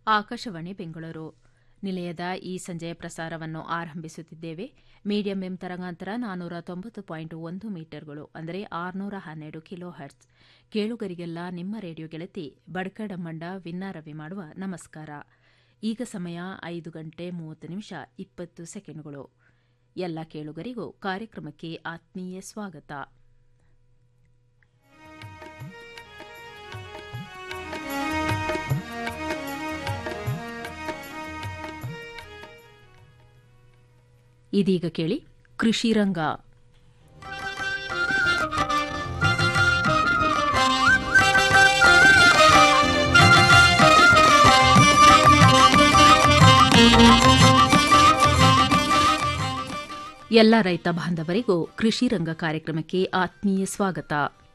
ಆಕಾಶವಾಣಿ ಬೆಂಗಳೂರು ನಿಲಯದ ಈ ಸಂಜೆಯ ಪ್ರಸಾರವನ್ನು ಆರಂಭಿಸುತ್ತಿದ್ದೇವೆ ಮೀಡಿಯಂ ಎಂ ತರಂಗಾಂತರ ನಾನ್ನೂರ ತೊಂಬತ್ತು ಪಾಯಿಂಟ್ ಒಂದು ಮೀಟರ್ಗಳು ಅಂದರೆ ಆರುನೂರ ಹನ್ನೆರಡು ಕಿಲೋ ಹರ್ಟ್ಸ್ ಕೇಳುಗರಿಗೆಲ್ಲ ನಿಮ್ಮ ರೇಡಿಯೋ ಗೆಳತಿ ಬಡ್ಕಡಮ್ಮಂಡ ವಿನ್ನಾರವಿ ಮಾಡುವ ನಮಸ್ಕಾರ ಈಗ ಸಮಯ ಐದು ಗಂಟೆ ಮೂವತ್ತು ನಿಮಿಷ ಇಪ್ಪತ್ತು ಸೆಕೆಂಡ್ಗಳು ಎಲ್ಲ ಕೇಳುಗರಿಗೂ ಕಾರ್ಯಕ್ರಮಕ್ಕೆ ಆತ್ಮೀಯ ಸ್ವಾಗತ ಇದೀಗ ಕೇಳಿ ಕೃಷಿ ರಂಗ ಎಲ್ಲ ರೈತ ಬಾಂಧವರಿಗೂ ಕೃಷಿ ರಂಗ ಕಾರ್ಯಕ್ರಮಕ್ಕೆ ಆತ್ಮೀಯ ಸ್ವಾಗತ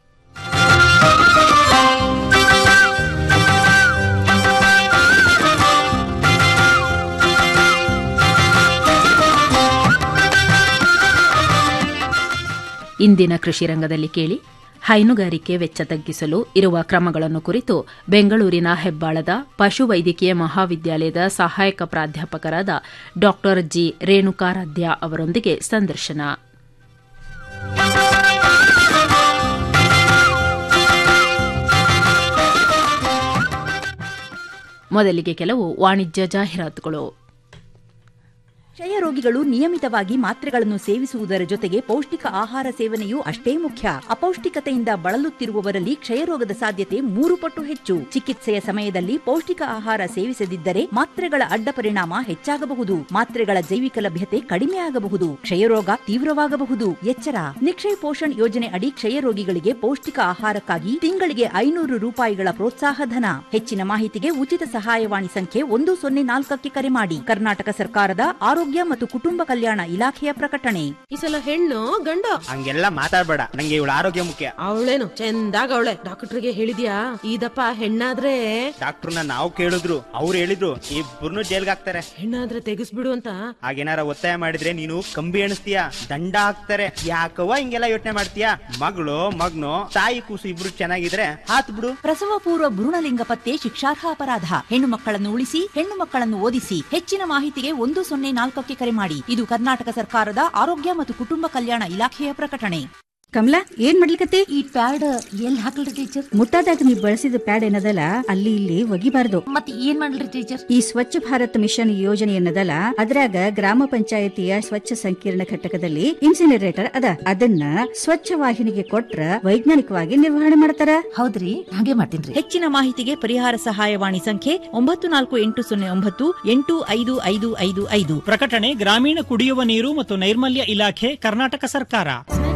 ಇಂದಿನ ಕೃಷಿ ರಂಗದಲ್ಲಿ ಕೇಳಿ ಹೈನುಗಾರಿಕೆ ವೆಚ್ಚ ತಗ್ಗಿಸಲು ಇರುವ ಕ್ರಮಗಳನ್ನು ಕುರಿತು ಬೆಂಗಳೂರಿನ ಹೆಬ್ಬಾಳದ ಪಶುವೈದ್ಯಕೀಯ ಮಹಾವಿದ್ಯಾಲಯದ ಸಹಾಯಕ ಪ್ರಾಧ್ಯಾಪಕರಾದ ಡಾ ಜಿ ರೇಣುಕಾರಾಧ್ಯ ಅವರೊಂದಿಗೆ ಸಂದರ್ಶನ ಮೊದಲಿಗೆ ಕೆಲವು ವಾಣಿಜ್ಯ ಜಾಹೀರಾತುಗಳು ಕ್ಷಯ ರೋಗಿಗಳು ನಿಯಮಿತವಾಗಿ ಮಾತ್ರೆಗಳನ್ನು ಸೇವಿಸುವುದರ ಜೊತೆಗೆ ಪೌಷ್ಟಿಕ ಆಹಾರ ಸೇವನೆಯೂ ಅಷ್ಟೇ ಮುಖ್ಯ ಅಪೌಷ್ಟಿಕತೆಯಿಂದ ಬಳಲುತ್ತಿರುವವರಲ್ಲಿ ಕ್ಷಯರೋಗದ ಸಾಧ್ಯತೆ ಮೂರು ಪಟ್ಟು ಹೆಚ್ಚು ಚಿಕಿತ್ಸೆಯ ಸಮಯದಲ್ಲಿ ಪೌಷ್ಟಿಕ ಆಹಾರ ಸೇವಿಸದಿದ್ದರೆ ಮಾತ್ರೆಗಳ ಅಡ್ಡ ಪರಿಣಾಮ ಹೆಚ್ಚಾಗಬಹುದು ಮಾತ್ರೆಗಳ ಜೈವಿಕ ಲಭ್ಯತೆ ಕಡಿಮೆಯಾಗಬಹುದು ಕ್ಷಯರೋಗ ತೀವ್ರವಾಗಬಹುದು ಎಚ್ಚರ ನಿಕ್ಷಯ್ ಪೋಷಣ್ ಯೋಜನೆ ಅಡಿ ಕ್ಷಯ ರೋಗಿಗಳಿಗೆ ಪೌಷ್ಟಿಕ ಆಹಾರಕ್ಕಾಗಿ ತಿಂಗಳಿಗೆ ಐನೂರು ರೂಪಾಯಿಗಳ ಪ್ರೋತ್ಸಾಹ ಧನ ಹೆಚ್ಚಿನ ಮಾಹಿತಿಗೆ ಉಚಿತ ಸಹಾಯವಾಣಿ ಸಂಖ್ಯೆ ಒಂದು ಸೊನ್ನೆ ನಾಲ್ಕಕ್ಕೆ ಕರೆ ಮಾಡಿ ಕರ್ನಾಟಕ ಸರ್ಕಾರದ ಆರೋಗ್ಯ ಮತ್ತು ಕುಟುಂಬ ಕಲ್ಯಾಣ ಇಲಾಖೆಯ ಪ್ರಕಟಣೆ ಈ ಸಲ ಹೆಣ್ಣು ಗಂಡು ಹಂಗೆಲ್ಲ ಮಾತಾಡ್ಬೇಡ ನಂಗೆ ಇವಳ ಆರೋಗ್ಯ ಮುಖ್ಯ ಅವಳೇನು ಚಂದಾಗ ಅವಳೆ ಡಾಕ್ಟರ್ಗೆ ಹೇಳಿದ್ಯಾ ಇದಪ್ಪ ಹೆಣ್ಣಾದ್ರೆ ಡಾಕ್ಟರ್ನ ನಾವು ಕೇಳಿದ್ರು ಅವ್ರು ಹೇಳಿದ್ರು ಇಬ್ಬರನ್ನು ಜೈಲ್ಗೆ ಹಾಕ್ತಾರೆ ಹೆಣ್ಣಾದ್ರೆ ತೆಗಿಸ್ಬಿಡು ಅಂತ ಹಾಗೇನಾರ ಒತ್ತಾಯ ಮಾಡಿದ್ರೆ ನೀನು ಕಂಬಿ ಎಣಿಸ್ತೀಯ ದಂಡ ಹಾಕ್ತಾರೆ ಯಾಕವ್ವ ಹಿಂಗೆಲ್ಲ ಯೋಚನೆ ಮಾಡ್ತೀಯ ಮಗಳು ಮಗ್ನು ತಾಯಿ ಕೂಸು ಇಬ್ರು ಚೆನ್ನಾಗಿದ್ರೆ ಹಾತ್ ಬಿಡು ಪ್ರಸವ ಪೂರ್ವ ಭ್ರೂಣಲಿಂಗ ಪತ್ತೆ ಶಿಕ್ಷಾರ್ಹ ಅಪರಾಧ ಹೆಣ್ಣು ಮಕ್ಕಳನ್ನು ಉಳಿಸಿ ಹೆಣ್ಣು ಮಕ್ಕಳನ್ನು ಓದಿಸಿ ಹೆಚ್ಚಿನ ಮಾಹಿತಿಗೆ ಒಂದು ಸೊನ್ನೆ ನಾಲ್ಕಕ್ಕೆ ಕರೆ ಮಾಡಿ ಇದು ಕರ್ನಾಟಕ ಸರ್ಕಾರದ ಆರೋಗ್ಯ ಮತ್ತು ಕುಟುಂಬ ಕಲ್ಯಾಣ ಇಲಾಖೆಯ ಪ್ರಕಟಣೆ ಕಮಲಾ ಏನ್ ಮಾಡ್ಲಿಕತ್ತೆ ಈ ಪ್ಯಾಡ್ ಎಲ್ಲಿ ಹಾಕಲ್ರಿ ಟೀಚರ್ ಮುಟ್ಟಾದಾಗ ನೀವು ಬಳಸಿದ ಪ್ಯಾಡ್ ಏನದಲ್ಲ ಅಲ್ಲಿ ಇಲ್ಲಿ ಒಗಿಬಾರ್ದು ಮತ್ ಏನ್ ಮಾಡ್ಲಿ ಟೀಚರ್ ಈ ಸ್ವಚ್ಛ ಭಾರತ್ ಮಿಷನ್ ಯೋಜನೆ ಏನದಲ್ಲ ಅದ್ರಾಗ ಗ್ರಾಮ ಪಂಚಾಯತಿಯ ಸ್ವಚ್ಛ ಸಂಕೀರ್ಣ ಘಟಕದಲ್ಲಿ ಇನ್ಸಿನರೇಟರ್ ಅದ ಅದನ್ನ ಸ್ವಚ್ಛ ವಾಹಿನಿಗೆ ಕೊಟ್ರ ವೈಜ್ಞಾನಿಕವಾಗಿ ನಿರ್ವಹಣೆ ಮಾಡ್ತಾರ ಹೌದ್ರಿ ಹಾಗೆ ಮಾಡ್ತೀನ್ರಿ ಹೆಚ್ಚಿನ ಮಾಹಿತಿಗೆ ಪರಿಹಾರ ಸಹಾಯವಾಣಿ ಸಂಖ್ಯೆ ಒಂಬತ್ತು ನಾಲ್ಕು ಎಂಟು ಸೊನ್ನೆ ಒಂಬತ್ತು ಎಂಟು ಐದು ಐದು ಐದು ಐದು ಪ್ರಕಟಣೆ ಗ್ರಾಮೀಣ ಕುಡಿಯುವ ನೀರು ಮತ್ತು ನೈರ್ಮಲ್ಯ ಇಲಾಖೆ ಕರ್ನಾಟಕ ಸರ್ಕಾರ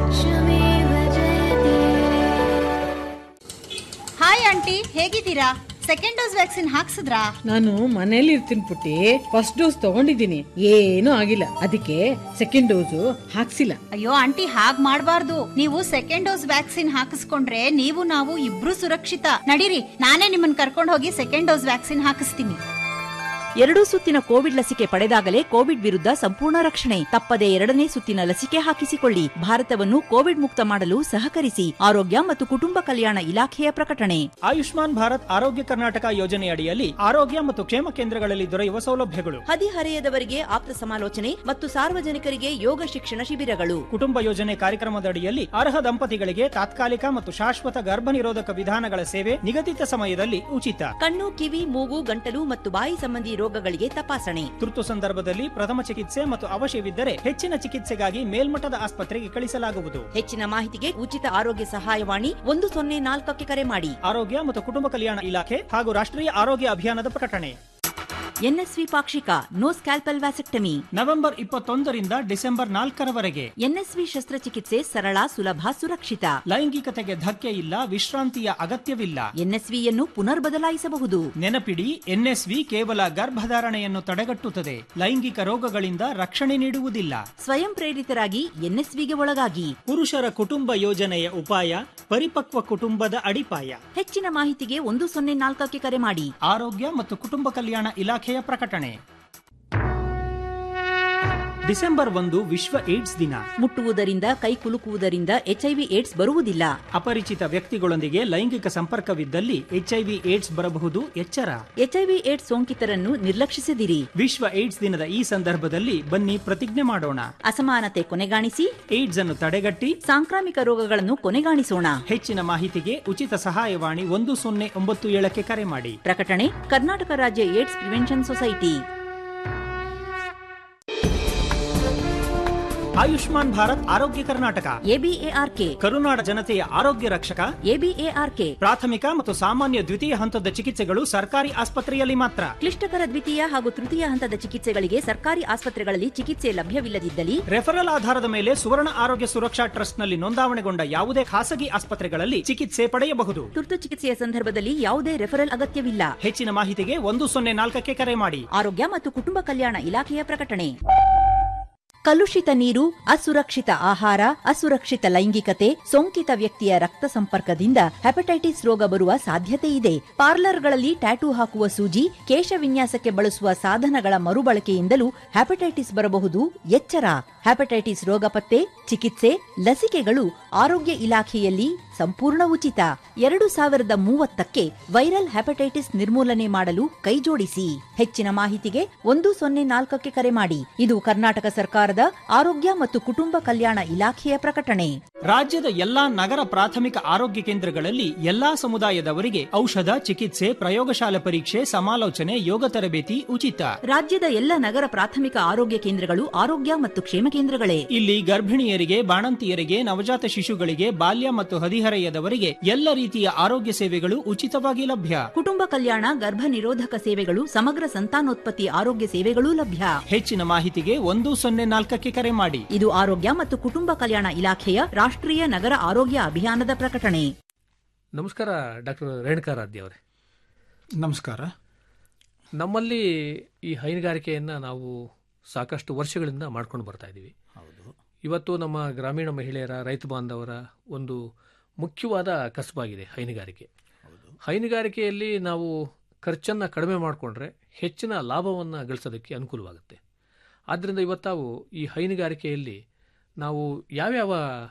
ಹಾಯ್ ಆಂಟಿ ಹೇಗಿದ್ದೀರಾ ಸೆಕೆಂಡ್ ಡೋಸ್ ವ್ಯಾಕ್ಸಿನ್ ಹಾಕ್ಸಿದ್ರಾ ನಾನು ಮನೇಲಿ ಇರ್ತೀನಿ ಪುಟ್ಟಿ ಫಸ್ಟ್ ಡೋಸ್ ತಗೊಂಡಿದ್ದೀನಿ ಏನೂ ಆಗಿಲ್ಲ ಅದಕ್ಕೆ ಸೆಕೆಂಡ್ ಡೋಸು ಹಾಕ್ಸಿಲ್ಲ ಅಯ್ಯೋ ಆಂಟಿ ಹಾಗ್ ಮಾಡ್ಬಾರ್ದು ನೀವು ಸೆಕೆಂಡ್ ಡೋಸ್ ವ್ಯಾಕ್ಸಿನ್ ಹಾಕಿಸ್ಕೊಂಡ್ರೆ ನೀವು ನಾವು ಇಬ್ರು ಸುರಕ್ಷಿತ ನಡೀರಿ ನಾನೇ ನಿಮ್ಮನ್ನ ಕರ್ಕೊಂಡು ಹೋಗಿ ಸೆಕೆಂಡ್ ಡೋಸ್ ವ್ಯಾಕ್ಸಿನ್ ಹಾಕಿಸ್ತೀನಿ ಎರಡೂ ಸುತ್ತಿನ ಕೋವಿಡ್ ಲಸಿಕೆ ಪಡೆದಾಗಲೇ ಕೋವಿಡ್ ವಿರುದ್ಧ ಸಂಪೂರ್ಣ ರಕ್ಷಣೆ ತಪ್ಪದೆ ಎರಡನೇ ಸುತ್ತಿನ ಲಸಿಕೆ ಹಾಕಿಸಿಕೊಳ್ಳಿ ಭಾರತವನ್ನು ಕೋವಿಡ್ ಮುಕ್ತ ಮಾಡಲು ಸಹಕರಿಸಿ ಆರೋಗ್ಯ ಮತ್ತು ಕುಟುಂಬ ಕಲ್ಯಾಣ ಇಲಾಖೆಯ ಪ್ರಕಟಣೆ ಆಯುಷ್ಮಾನ್ ಭಾರತ್ ಆರೋಗ್ಯ ಕರ್ನಾಟಕ ಯೋಜನೆಯಡಿಯಲ್ಲಿ ಆರೋಗ್ಯ ಮತ್ತು ಕ್ಷೇಮ ಕೇಂದ್ರಗಳಲ್ಲಿ ದೊರೆಯುವ ಸೌಲಭ್ಯಗಳು ಹದಿಹರೆಯದವರಿಗೆ ಆಪ್ತ ಸಮಾಲೋಚನೆ ಮತ್ತು ಸಾರ್ವಜನಿಕರಿಗೆ ಯೋಗ ಶಿಕ್ಷಣ ಶಿಬಿರಗಳು ಕುಟುಂಬ ಯೋಜನೆ ಕಾರ್ಯಕ್ರಮದಡಿಯಲ್ಲಿ ಅರ್ಹ ದಂಪತಿಗಳಿಗೆ ತಾತ್ಕಾಲಿಕ ಮತ್ತು ಶಾಶ್ವತ ಗರ್ಭ ನಿರೋಧಕ ವಿಧಾನಗಳ ಸೇವೆ ನಿಗದಿತ ಸಮಯದಲ್ಲಿ ಉಚಿತ ಕಣ್ಣು ಕಿವಿ ಮೂಗು ಗಂಟಲು ಮತ್ತು ಬಾಯಿ ಸಂಬಂಧಿ ರೋಗಗಳಿಗೆ ತಪಾಸಣೆ ತುರ್ತು ಸಂದರ್ಭದಲ್ಲಿ ಪ್ರಥಮ ಚಿಕಿತ್ಸೆ ಮತ್ತು ಅವಶ್ಯವಿದ್ದರೆ ಹೆಚ್ಚಿನ ಚಿಕಿತ್ಸೆಗಾಗಿ ಮೇಲ್ಮಟ್ಟದ ಆಸ್ಪತ್ರೆಗೆ ಕಳಿಸಲಾಗುವುದು ಹೆಚ್ಚಿನ ಮಾಹಿತಿಗೆ ಉಚಿತ ಆರೋಗ್ಯ ಸಹಾಯವಾಣಿ ಒಂದು ಸೊನ್ನೆ ನಾಲ್ಕಕ್ಕೆ ಕರೆ ಮಾಡಿ ಆರೋಗ್ಯ ಮತ್ತು ಕುಟುಂಬ ಕಲ್ಯಾಣ ಇಲಾಖೆ ಹಾಗೂ ರಾಷ್ಟ್ರೀಯ ಆರೋಗ್ಯ ಅಭಿಯಾನದ ಪ್ರಕಟಣೆ ಎನ್ಎಸ್ವಿ ಪಾಕ್ಷಿಕ ನೋ ಸ್ಕ್ಯಾಲ್ಪಲ್ ವ್ಯಾಸೆಕ್ಟಮಿ ನವೆಂಬರ್ ಇಪ್ಪತ್ತೊಂದರಿಂದ ಡಿಸೆಂಬರ್ ನಾಲ್ಕರವರೆಗೆ ಎನ್ಎಸ್ವಿ ಶಸ್ತ್ರಚಿಕಿತ್ಸೆ ಸರಳ ಸುಲಭ ಸುರಕ್ಷಿತ ಲೈಂಗಿಕತೆಗೆ ಧಕ್ಕೆ ಇಲ್ಲ ವಿಶ್ರಾಂತಿಯ ಅಗತ್ಯವಿಲ್ಲ ಎನ್ಎಸ್ವಿಯನ್ನು ಪುನರ್ ಬದಲಾಯಿಸಬಹುದು ನೆನಪಿಡಿ ಎನ್ಎಸ್ವಿ ಕೇವಲ ಗರ್ಭಧಾರಣೆಯನ್ನು ತಡೆಗಟ್ಟುತ್ತದೆ ಲೈಂಗಿಕ ರೋಗಗಳಿಂದ ರಕ್ಷಣೆ ನೀಡುವುದಿಲ್ಲ ಸ್ವಯಂ ಪ್ರೇರಿತರಾಗಿ ಎನ್ಎಸ್ವಿಗೆ ಒಳಗಾಗಿ ಪುರುಷರ ಕುಟುಂಬ ಯೋಜನೆಯ ಉಪಾಯ ಪರಿಪಕ್ವ ಕುಟುಂಬದ ಅಡಿಪಾಯ ಹೆಚ್ಚಿನ ಮಾಹಿತಿಗೆ ಒಂದು ಸೊನ್ನೆ ನಾಲ್ಕಕ್ಕೆ ಕರೆ ಮಾಡಿ ಆರೋಗ್ಯ ಮತ್ತು ಕುಟುಂಬ ಕಲ್ಯಾಣ ಇಲಾಖೆಯ ಪ್ರಕಟಣೆ ಡಿಸೆಂಬರ್ ಒಂದು ವಿಶ್ವ ಏಡ್ಸ್ ದಿನ ಮುಟ್ಟುವುದರಿಂದ ಕೈ ಕುಲುಕುವುದರಿಂದ ಎಚ್ಐವಿ ಏಡ್ಸ್ ಬರುವುದಿಲ್ಲ ಅಪರಿಚಿತ ವ್ಯಕ್ತಿಗಳೊಂದಿಗೆ ಲೈಂಗಿಕ ಸಂಪರ್ಕವಿದ್ದಲ್ಲಿ ಎಚ್ಐವಿ ಏಡ್ಸ್ ಬರಬಹುದು ಎಚ್ಚರ ಎಚ್ಐವಿ ಏಡ್ಸ್ ಸೋಂಕಿತರನ್ನು ನಿರ್ಲಕ್ಷಿಸದಿರಿ ವಿಶ್ವ ಏಡ್ಸ್ ದಿನದ ಈ ಸಂದರ್ಭದಲ್ಲಿ ಬನ್ನಿ ಪ್ರತಿಜ್ಞೆ ಮಾಡೋಣ ಅಸಮಾನತೆ ಕೊನೆಗಾಣಿಸಿ ಏಡ್ಸ್ ಅನ್ನು ತಡೆಗಟ್ಟಿ ಸಾಂಕ್ರಾಮಿಕ ರೋಗಗಳನ್ನು ಕೊನೆಗಾಣಿಸೋಣ ಹೆಚ್ಚಿನ ಮಾಹಿತಿಗೆ ಉಚಿತ ಸಹಾಯವಾಣಿ ಒಂದು ಸೊನ್ನೆ ಒಂಬತ್ತು ಏಳಕ್ಕೆ ಕರೆ ಮಾಡಿ ಪ್ರಕಟಣೆ ಕರ್ನಾಟಕ ರಾಜ್ಯ AIDS prevention society Ayushman Bharat Arogya Karnataka ABARK ಕರುನಾಡ ಜನತೆಯ ಆರೋಗ್ಯ ರಕ್ಷಕ ಎಬಿಎಆರ್ಕೆ ಪ್ರಾಥಮಿಕ ಮತ್ತು ಸಾಮಾನ್ಯ ದ್ವಿತೀಯ ಹಂತದ ಚಿಕಿತ್ಸೆಗಳು ಸರ್ಕಾರಿ ಆಸ್ಪತ್ರೆಯಲ್ಲಿ ಮಾತ್ರ ಕ್ಲಿಷ್ಟಕರ ದ್ವಿತೀಯ ಹಾಗೂ ತೃತೀಯ ಹಂತದ ಚಿಕಿತ್ಸೆಗಳಿಗೆ ಸರ್ಕಾರಿ ಆಸ್ಪತ್ರೆಗಳಲ್ಲಿ ಚಿಕಿತ್ಸೆ ಲಭ್ಯವಿಲ್ಲದಿದ್ದಲ್ಲಿ ರೆಫರಲ್ ಆಧಾರದ ಮೇಲೆ ಸುವರ್ಣ ಆರೋಗ್ಯ ಸುರಕ್ಷಾ ಟ್ರಸ್ಟ್ನಲ್ಲಿ ನೋಂದಾವಣೆಗೊಂಡ ಯಾವುದೇ ಖಾಸಗಿ ಆಸ್ಪತ್ರೆಗಳಲ್ಲಿ ಚಿಕಿತ್ಸೆ ಪಡೆಯಬಹುದು ತುರ್ತು ಚಿಕಿತ್ಸೆಯ ಸಂದರ್ಭದಲ್ಲಿ ಯಾವುದೇ ರೆಫರಲ್ ಅಗತ್ಯವಿಲ್ಲ ಹೆಚ್ಚಿನ ಮಾಹಿತಿಗೆ ಒಂದು ಸೊನ್ನೆ ನಾಲ್ಕಕ್ಕೆ ಕರೆ ಮಾಡಿ ಆರೋಗ್ಯ ಮತ್ತು ಕುಟುಂಬ ಕಲ್ಯಾಣ ಇಲಾಖೆಯ ಪ್ರಕಟಣೆ ಕಲುಷಿತ ನೀರು ಅಸುರಕ್ಷಿತ ಆಹಾರ ಅಸುರಕ್ಷಿತ ಲೈಂಗಿಕತೆ ಸೋಂಕಿತ ವ್ಯಕ್ತಿಯ ರಕ್ತ ಸಂಪರ್ಕದಿಂದ ಹೆಪಟೈಟಿಸ್ ರೋಗ ಬರುವ ಸಾಧ್ಯತೆ ಇದೆ ಪಾರ್ಲರ್ಗಳಲ್ಲಿ ಟ್ಯಾಟೂ ಹಾಕುವ ಸೂಜಿ ಕೇಶ ವಿನ್ಯಾಸಕ್ಕೆ ಬಳಸುವ ಸಾಧನಗಳ ಮರುಬಳಕೆಯಿಂದಲೂ ಹೆಪಟೈಟಿಸ್ ಬರಬಹುದು ಎಚ್ಚರ ಹೆಪಟೈಟಿಸ್ ರೋಗ ಪತ್ತೆ ಚಿಕಿತ್ಸೆ ಲಸಿಕೆಗಳು ಆರೋಗ್ಯ ಇಲಾಖೆಯಲ್ಲಿ ಸಂಪೂರ್ಣ ಉಚಿತ ಎರಡು ಸಾವಿರದ ಮೂವತ್ತಕ್ಕೆ ವೈರಲ್ ಹೆಪಟೈಟಿಸ್ ನಿರ್ಮೂಲನೆ ಮಾಡಲು ಕೈಜೋಡಿಸಿ ಹೆಚ್ಚಿನ ಮಾಹಿತಿಗೆ ಒಂದು ಸೊನ್ನೆ ನಾಲ್ಕಕ್ಕೆ ಕರೆ ಮಾಡಿ ಇದು ಕರ್ನಾಟಕ ಸರ್ಕಾರದ ಆರೋಗ್ಯ ಮತ್ತು ಕುಟುಂಬ ಕಲ್ಯಾಣ ಇಲಾಖೆಯ ಪ್ರಕಟಣೆ ರಾಜ್ಯದ ಎಲ್ಲಾ ನಗರ ಪ್ರಾಥಮಿಕ ಆರೋಗ್ಯ ಕೇಂದ್ರಗಳಲ್ಲಿ ಎಲ್ಲಾ ಸಮುದಾಯದವರಿಗೆ ಔಷಧ ಚಿಕಿತ್ಸೆ ಪ್ರಯೋಗಶಾಲೆ ಪರೀಕ್ಷೆ ಸಮಾಲೋಚನೆ ಯೋಗ ತರಬೇತಿ ಉಚಿತ ರಾಜ್ಯದ ಎಲ್ಲ ನಗರ ಪ್ರಾಥಮಿಕ ಆರೋಗ್ಯ ಕೇಂದ್ರಗಳು ಆರೋಗ್ಯ ಮತ್ತು ಕ್ಷೇಮ ಕೇಂದ್ರಗಳೇ ಇಲ್ಲಿ ಗರ್ಭಿಣಿಯರಿಗೆ ಬಾಣಂತಿಯರಿಗೆ ನವಜಾತ ಶಿಶುಗಳಿಗೆ ಬಾಲ್ಯ ಮತ್ತು ಹದಿಹರೆಯದವರಿಗೆ ಎಲ್ಲ ರೀತಿಯ ಆರೋಗ್ಯ ಸೇವೆಗಳು ಉಚಿತವಾಗಿ ಲಭ್ಯ ಕುಟುಂಬ ಕಲ್ಯಾಣ ಗರ್ಭ ನಿರೋಧಕ ಸೇವೆಗಳು ಸಮಗ್ರ ಸಂತಾನೋತ್ಪತ್ತಿ ಆರೋಗ್ಯ ಸೇವೆಗಳೂ ಲಭ್ಯ ಹೆಚ್ಚಿನ ಮಾಹಿತಿಗೆ ಒಂದು ಸೊನ್ನೆ ನಾಲ್ಕಕ್ಕೆ ಕರೆ ಮಾಡಿ ಇದು ಆರೋಗ್ಯ ಮತ್ತು ಕುಟುಂಬ ಕಲ್ಯಾಣ ಇಲಾಖೆಯ ರಾಷ್ಟ್ರೀಯ ನಗರ ಆರೋಗ್ಯ ಅಭಿಯಾನದ ಪ್ರಕಟಣೆ ನಮಸ್ಕಾರ ಡಾಕ್ಟರ್ ರೇಣುಕಾರಾಧ್ಯ ಅವರೇ ನಮಸ್ಕಾರ ನಮ್ಮಲ್ಲಿ ಈ ಹೈನುಗಾರಿಕೆಯನ್ನು ನಾವು ಸಾಕಷ್ಟು ವರ್ಷಗಳಿಂದ ಮಾಡ್ಕೊಂಡು ಬರ್ತಾ ಇದ್ದೀವಿ ಹೌದು ಇವತ್ತು ನಮ್ಮ ಗ್ರಾಮೀಣ ಮಹಿಳೆಯರ ರೈತ ಬಾಂಧವರ ಒಂದು ಮುಖ್ಯವಾದ ಕಸಬಾಗಿದೆ ಹೈನುಗಾರಿಕೆ ಹೈನುಗಾರಿಕೆಯಲ್ಲಿ ನಾವು ಖರ್ಚನ್ನು ಕಡಿಮೆ ಮಾಡಿಕೊಂಡ್ರೆ ಹೆಚ್ಚಿನ ಲಾಭವನ್ನು ಗಳಿಸೋದಕ್ಕೆ ಅನುಕೂಲವಾಗುತ್ತೆ ಆದ್ದರಿಂದ ಇವತ್ತಾವು ಈ ಹೈನುಗಾರಿಕೆಯಲ್ಲಿ ನಾವು ಯಾವ್ಯಾವ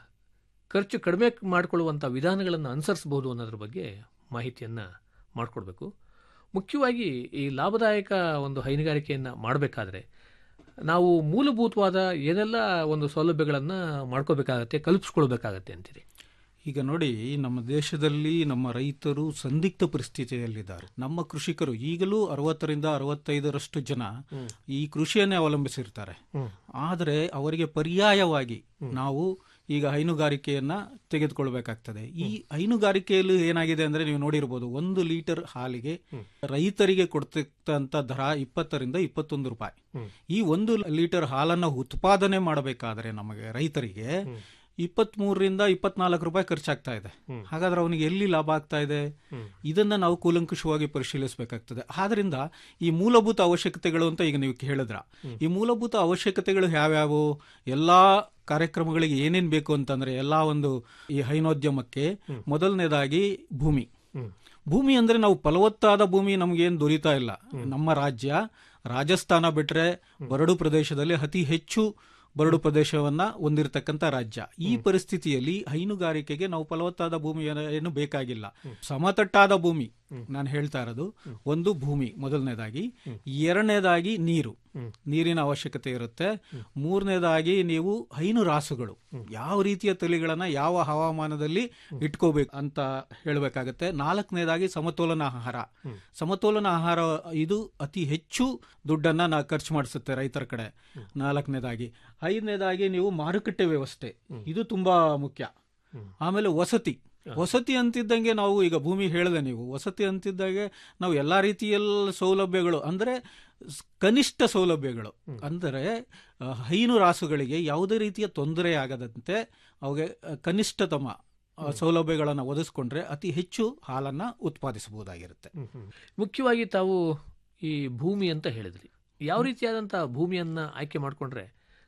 ಖರ್ಚು ಕಡಿಮೆ ಮಾಡಿಕೊಳ್ಳುವಂಥ ವಿಧಾನಗಳನ್ನು ಅನುಸರಿಸಬಹುದು ಅನ್ನೋದ್ರ ಬಗ್ಗೆ ಮಾಹಿತಿಯನ್ನು ಮಾಡಿಕೊಡ್ಬೇಕು ಮುಖ್ಯವಾಗಿ ಈ ಲಾಭದಾಯಕ ಒಂದು ಹೈನುಗಾರಿಕೆಯನ್ನು ಮಾಡಬೇಕಾದ್ರೆ ನಾವು ಮೂಲಭೂತವಾದ ಏನೆಲ್ಲ ಒಂದು ಸೌಲಭ್ಯಗಳನ್ನು ಮಾಡ್ಕೋಬೇಕಾಗತ್ತೆ ಕಲ್ಪಿಸ್ಕೊಳ್ಬೇಕಾಗತ್ತೆ ಅಂತೀರಿ ಈಗ ನೋಡಿ ನಮ್ಮ ದೇಶದಲ್ಲಿ ನಮ್ಮ ರೈತರು ಸಂದಿಗ್ಧ ಪರಿಸ್ಥಿತಿಯಲ್ಲಿದ್ದಾರೆ ನಮ್ಮ ಕೃಷಿಕರು ಈಗಲೂ ಅರವತ್ತರಿಂದ ಅರವತ್ತೈದರಷ್ಟು ಜನ ಈ ಕೃಷಿಯನ್ನೇ ಅವಲಂಬಿಸಿರ್ತಾರೆ ಆದರೆ ಅವರಿಗೆ ಪರ್ಯಾಯವಾಗಿ ನಾವು ಈಗ ಹೈನುಗಾರಿಕೆಯನ್ನ ತೆಗೆದುಕೊಳ್ಬೇಕಾಗ್ತದೆ ಈ ಹೈನುಗಾರಿಕೆಯಲ್ಲಿ ಏನಾಗಿದೆ ಅಂದ್ರೆ ನೀವು ನೋಡಿರ್ಬೋದು ಒಂದು ಲೀಟರ್ ಹಾಲಿಗೆ ರೈತರಿಗೆ ಕೊಡ್ತಕ್ಕಂತ ದರ ಇಪ್ಪತ್ತರಿಂದ ಇಪ್ಪತ್ತೊಂದು ರೂಪಾಯಿ ಈ ಒಂದು ಲೀಟರ್ ಹಾಲನ್ನ ಉತ್ಪಾದನೆ ಮಾಡಬೇಕಾದ್ರೆ ನಮಗೆ ರೈತರಿಗೆ ಇಪ್ಪತ್ಮೂರರಿಂದ ಇಪ್ಪತ್ನಾಲ್ಕು ರೂಪಾಯಿ ಖರ್ಚಾಗ್ತಾ ಇದೆ ಹಾಗಾದ್ರೆ ಅವನಿಗೆ ಎಲ್ಲಿ ಲಾಭ ಆಗ್ತಾ ಇದೆ ಇದನ್ನ ನಾವು ಕೂಲಂಕುಷವಾಗಿ ಪರಿಶೀಲಿಸಬೇಕಾಗ್ತದೆ ಆದ್ರಿಂದ ಈ ಮೂಲಭೂತ ಅವಶ್ಯಕತೆಗಳು ಅಂತ ಈಗ ನೀವು ಹೇಳಿದ್ರ ಈ ಮೂಲಭೂತ ಅವಶ್ಯಕತೆಗಳು ಯಾವ್ಯಾವು ಎಲ್ಲಾ ಕಾರ್ಯಕ್ರಮಗಳಿಗೆ ಏನೇನ್ ಬೇಕು ಅಂತಂದ್ರೆ ಎಲ್ಲಾ ಒಂದು ಈ ಹೈನೋದ್ಯಮಕ್ಕೆ ಮೊದಲನೇದಾಗಿ ಭೂಮಿ ಭೂಮಿ ಅಂದ್ರೆ ನಾವು ಫಲವತ್ತಾದ ಭೂಮಿ ನಮ್ಗೇನ್ ದೊರೀತಾ ಇಲ್ಲ ನಮ್ಮ ರಾಜ್ಯ ರಾಜಸ್ಥಾನ ಬಿಟ್ರೆ ಬರಡು ಪ್ರದೇಶದಲ್ಲಿ ಅತಿ ಹೆಚ್ಚು ಬರಡು ಪ್ರದೇಶವನ್ನ ಹೊಂದಿರತಕ್ಕಂತ ರಾಜ್ಯ ಈ ಪರಿಸ್ಥಿತಿಯಲ್ಲಿ ಹೈನುಗಾರಿಕೆಗೆ ನಾವು ಫಲವತ್ತಾದ ಭೂಮಿ ಏನ- ಏನು ಬೇಕಾಗಿಲ್ಲ ಸಮತಟ್ಟಾದ ಭೂಮಿ ನಾನು ಹೇಳ್ತಾ ಇರೋದು ಒಂದು ಭೂಮಿ ಮೊದಲನೇದಾಗಿ ಎರಡನೇದಾಗಿ ನೀರು ನೀರಿನ ಅವಶ್ಯಕತೆ ಇರುತ್ತೆ ಮೂರನೇದಾಗಿ ನೀವು ಹೈನು ರಾಸುಗಳು ಯಾವ ರೀತಿಯ ತಳಿಗಳನ್ನ ಯಾವ ಹವಾಮಾನದಲ್ಲಿ ಇಟ್ಕೋಬೇಕು ಅಂತ ಹೇಳಬೇಕಾಗತ್ತೆ ನಾಲ್ಕನೇದಾಗಿ ಸಮತೋಲನ ಆಹಾರ ಸಮತೋಲನ ಆಹಾರ ಇದು ಅತಿ ಹೆಚ್ಚು ದುಡ್ಡನ್ನ ನಾ ಖರ್ಚು ಮಾಡಿಸುತ್ತೆ ರೈತರ ಕಡೆ ನಾಲ್ಕನೇದಾಗಿ ಐದನೇದಾಗಿ ನೀವು ಮಾರುಕಟ್ಟೆ ವ್ಯವಸ್ಥೆ ಇದು ತುಂಬಾ ಮುಖ್ಯ ಆಮೇಲೆ ವಸತಿ ವಸತಿ ಅಂತಿದ್ದಂಗೆ ನಾವು ಈಗ ಭೂಮಿ ಹೇಳಿದೆ ನೀವು ವಸತಿ ಅಂತಿದ್ದಾಗೆ ನಾವು ಎಲ್ಲಾ ರೀತಿಯಲ್ಲ ಸೌಲಭ್ಯಗಳು ಅಂದ್ರೆ ಸ್- ಕನಿಷ್ಠ ಸೌಲಭ್ಯಗಳು ಅಂದರೆ ಆ, ಹೈನು ರಾಸುಗಳಿಗೆ ಯಾವುದೇ ರೀತಿಯ ತೊಂದರೆ ಆಗದಂತೆ ಅವುಗೆ ಆ, ಕನಿಷ್ಠತಮ ಆ, ಸೌಲಭ್ಯಗಳನ್ನು ಒದಗಿಸ್ಕೊಂಡ್ರೆ ಅತಿ ಹೆಚ್ಚು ಹಾಲನ್ನ ಉತ್ಪಾದಿಸಬಹುದಾಗಿರುತ್ತೆ ಮುಖ್ಯವಾಗಿ ತಾವು ಈ ಭೂಮಿ ಅಂತ ಹೇಳಿದ್ರಿ ಯಾವ ರೀತಿಯಾದಂಥ ಭೂಮಿಯನ್ನು ಆಯ್ಕೆ ಮಾಡಿಕೊಂಡ್ರೆ